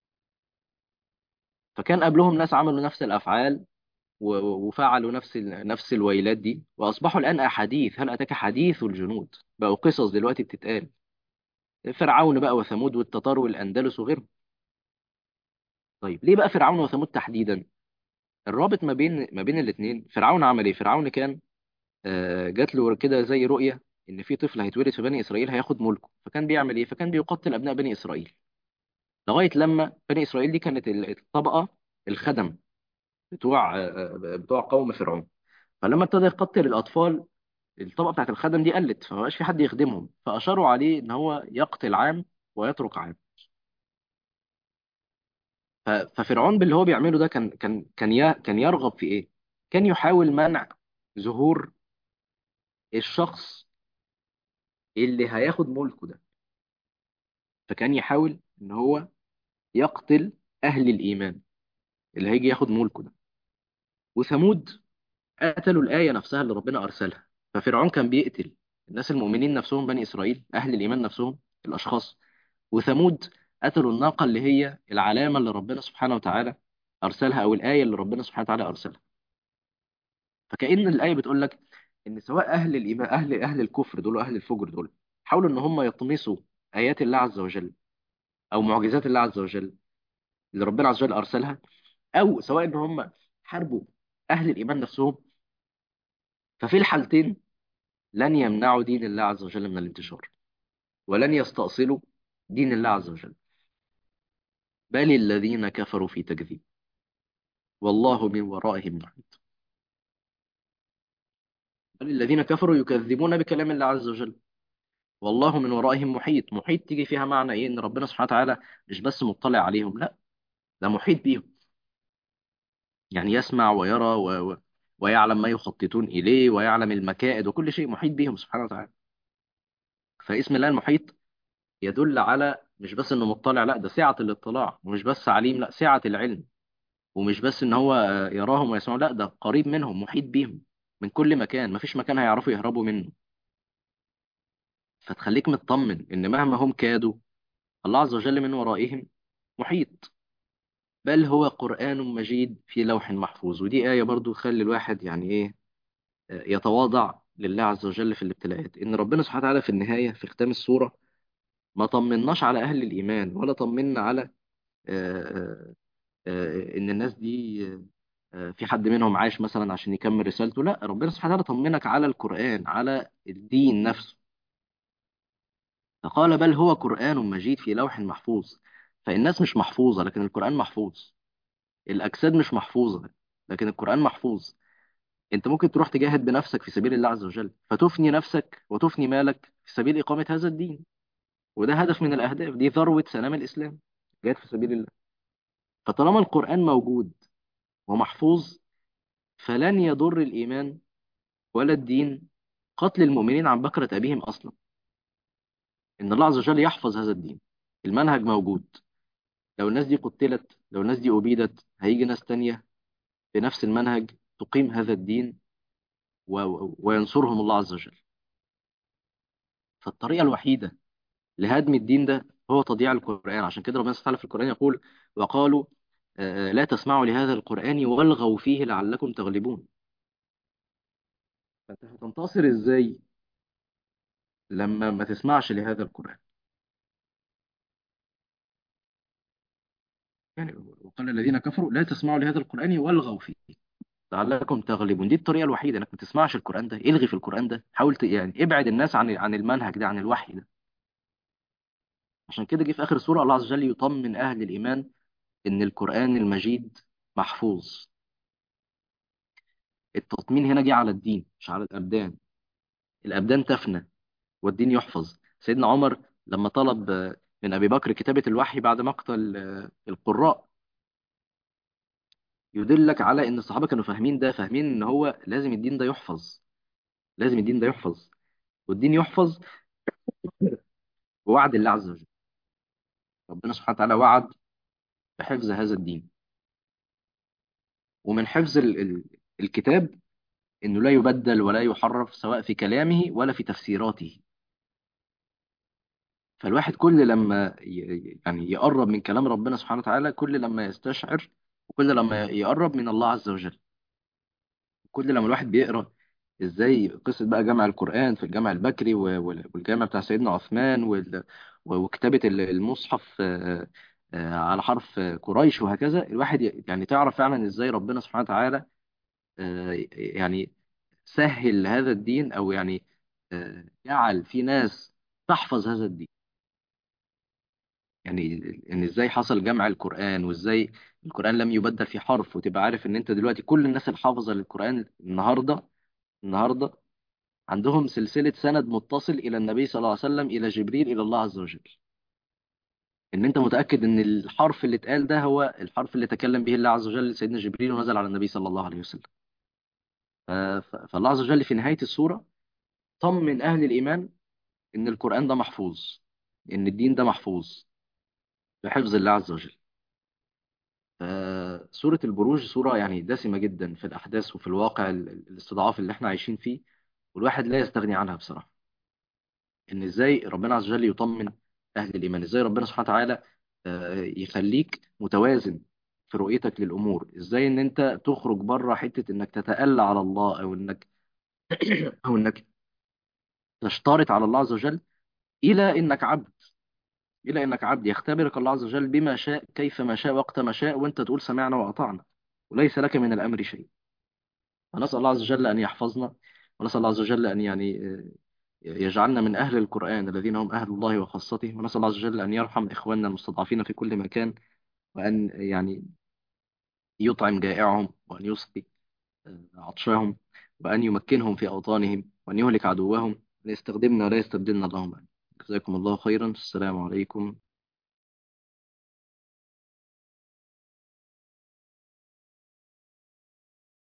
فكان قبلهم ناس عملوا نفس الافعال و- وفعلوا نفس ال- نفس الويلات دي واصبحوا الان احاديث هل اتاك حديث الجنود بقوا قصص دلوقتي بتتقال فرعون بقى وثمود والتتار والاندلس وغيرهم طيب ليه بقى فرعون وثمود تحديدا الرابط ما بين ما بين الاثنين فرعون عمل ايه فرعون كان آه، جات له كده زي رؤيه ان في طفل هيتولد في بني اسرائيل هياخد ملكه فكان بيعمل ايه فكان بيقتل ابناء بني اسرائيل لغايه لما بني اسرائيل دي كانت ال- الطبقه الخدم بتوع آه، آه، بتوع قوم فرعون فلما ابتدى يقتل الاطفال الطبقه بتاعت الخدم دي قلت فما بقاش في حد يخدمهم فاشاروا عليه ان هو يقتل عام ويترك عام ف- ففرعون باللي هو بيعمله ده كان كان كان ي- كان يرغب في ايه كان يحاول منع ظهور الشخص اللي هياخد ملكه ده فكان يحاول ان هو يقتل اهل الايمان اللي هيجي ياخد ملكه ده وثمود قتلوا الآية نفسها اللي ربنا أرسلها ففرعون كان بيقتل الناس المؤمنين نفسهم بني إسرائيل أهل الإيمان نفسهم الأشخاص وثمود قتلوا الناقة اللي هي العلامة اللي ربنا سبحانه وتعالى أرسلها أو الآية اللي ربنا سبحانه وتعالى أرسلها فكأن الآية بتقول لك إن سواء أهل الإيمان أهل أهل الكفر دول وأهل الفجر دول حاولوا إن هم يطمسوا آيات الله عز وجل أو معجزات الله عز وجل اللي ربنا عز وجل ارسلها او سواء ان هم حاربوا اهل الايمان نفسهم ففي الحالتين لن يمنعوا دين الله عز وجل من الانتشار ولن يستأصلوا دين الله عز وجل بل الذين كفروا في تكذيب والله من ورائهم محيط بل الذين كفروا يكذبون بكلام الله عز وجل والله من ورائهم محيط محيط تيجي فيها معنى ايه ان ربنا سبحانه وتعالى مش بس مطلع عليهم لا ده محيط بيهم يعني يسمع ويرى و... و... ويعلم ما يخططون اليه ويعلم المكائد وكل شيء محيط بهم سبحانه وتعالى فاسم الله المحيط يدل على مش بس انه مطلع لا ده سعة الاطلاع ومش بس عليم لا سعة العلم ومش بس ان هو يراهم ويسمعوا لا ده قريب منهم محيط بيهم من كل مكان مفيش مكان هيعرفوا يهربوا منه فتخليك مطمن ان مهما هم كادوا الله عز وجل من ورائهم محيط بل هو قرآن مجيد في لوح محفوظ ودي آية برضو تخلي الواحد يعني ايه يتواضع لله عز وجل في الابتلاءات ان ربنا سبحانه وتعالى في النهاية في ختام السورة ما طمناش على اهل الايمان ولا طمنا على آه، آه، آه، ان الناس دي آه، في حد منهم عايش مثلا عشان يكمل رسالته لا ربنا سبحانه وتعالى طمنك على القرآن على الدين نفسه فقال بل هو قرآن مجيد في لوح محفوظ فالناس مش محفوظة لكن القرآن محفوظ الأجساد مش محفوظة لكن القرآن محفوظ أنت ممكن تروح تجاهد بنفسك في سبيل الله عز وجل فتفني نفسك وتفني مالك في سبيل إقامة هذا الدين وده هدف من الأهداف دي ذروة سلام الإسلام جهاد في سبيل الله فطالما القرآن موجود ومحفوظ فلن يضر الإيمان ولا الدين قتل المؤمنين عن بكرة أبيهم أصلا إن الله عز وجل يحفظ هذا الدين المنهج موجود لو الناس دي قتلت لو الناس دي أبيدت هيجي ناس تانية بنفس المنهج تقيم هذا الدين و... و- وينصرهم الله عز وجل فالطريقة الوحيدة لهدم الدين ده هو تضييع القرآن عشان كده ربنا سبحانه وتعالى في القرآن يقول وقالوا آه، لا تسمعوا لهذا القرآن والغوا فيه لعلكم تغلبون فأنت هتنتصر إزاي لما ما تسمعش لهذا القرآن يعني وقال الذين كفروا لا تسمعوا لهذا القرآن والغوا فيه لعلكم تغلبون دي الطريقة الوحيدة انك ما تسمعش القرآن ده الغي في القرآن ده حاول ت... يعني ابعد الناس عن عن المنهج ده عن الوحي ده عشان كده جه في آخر السورة الله عز وجل يطمن أهل الإيمان إن القرآن المجيد محفوظ التطمين هنا جه على الدين مش على الأبدان الأبدان تفنى والدين يحفظ سيدنا عمر لما طلب آه، من أبي بكر كتابة الوحي بعد مقتل آه، القراء يدلك على إن الصحابة كانوا فاهمين ده فاهمين إن هو لازم الدين ده يحفظ لازم الدين ده يحفظ والدين يحفظ بوعد الله عز وجل ربنا سبحانه وتعالى وعد بحفظ هذا الدين ومن حفظ ال ال الكتاب انه لا يبدل ولا يحرف سواء في كلامه ولا في تفسيراته فالواحد كل لما ي- يعني يقرب من كلام ربنا سبحانه وتعالى كل لما يستشعر وكل لما يقرب من الله عز وجل كل لما الواحد بيقرا ازاي قصه بقى جمع القران في الجامع البكري و- وال- والجامع بتاع سيدنا عثمان وال- وكتابه ال- المصحف آه، آه، على حرف قريش وهكذا الواحد ي- يعني تعرف فعلا ازاي ربنا سبحانه وتعالى آه، يعني سهل هذا الدين او يعني آه، جعل في ناس تحفظ هذا الدين يعني ان ازاي حصل جمع القرآن وازاي القرآن لم يبدل في حرف وتبقى عارف ان انت دلوقتي كل الناس الحافظة للقرآن النهاردة النهاردة عندهم سلسلة سند متصل الى النبي صلى الله عليه وسلم الى جبريل الى الله عز وجل ان انت متأكد ان الحرف اللي اتقال ده هو الحرف اللي تكلم به الله عز وجل لسيدنا جبريل ونزل على النبي صلى الله عليه وسلم ف- ف- فالله عز وجل في نهاية السورة طمن اهل الايمان ان القرآن ده محفوظ ان الدين ده محفوظ بحفظ الله عز وجل فسورة البروج سورة يعني دسمة جدا في الأحداث وفي الواقع ال- ال- الاستضعاف اللي احنا عايشين فيه والواحد لا يستغني عنها بصراحة إن إزاي ربنا عز وجل يطمن أهل الإيمان إزاي ربنا سبحانه وتعالى آه، يخليك متوازن في رؤيتك للأمور إزاي إن أنت تخرج بره حتة إنك تتألى على الله أو إنك أو إنك تشترط على الله عز وجل إلى إنك عبد إلى إنك عبد يختبرك الله عز وجل بما شاء كيف ما شاء وقت ما شاء وأنت تقول سمعنا وأطعنا وليس لك من الأمر شيء فنسأل الله عز وجل أن يحفظنا ونسأل الله عز وجل أن يعني آه، يجعلنا من أهل القرآن الذين هم أهل الله وخاصته ونسأل الله عز وجل أن يرحم إخواننا المستضعفين في كل مكان وأن يعني يطعم جائعهم وأن يسقي آه، عطشاهم وأن يمكنهم في أوطانهم وأن يهلك عدوهم وأن يستخدمنا ولا يستبدلنا اللهم آمين. جزاكم الله خيرا السلام عليكم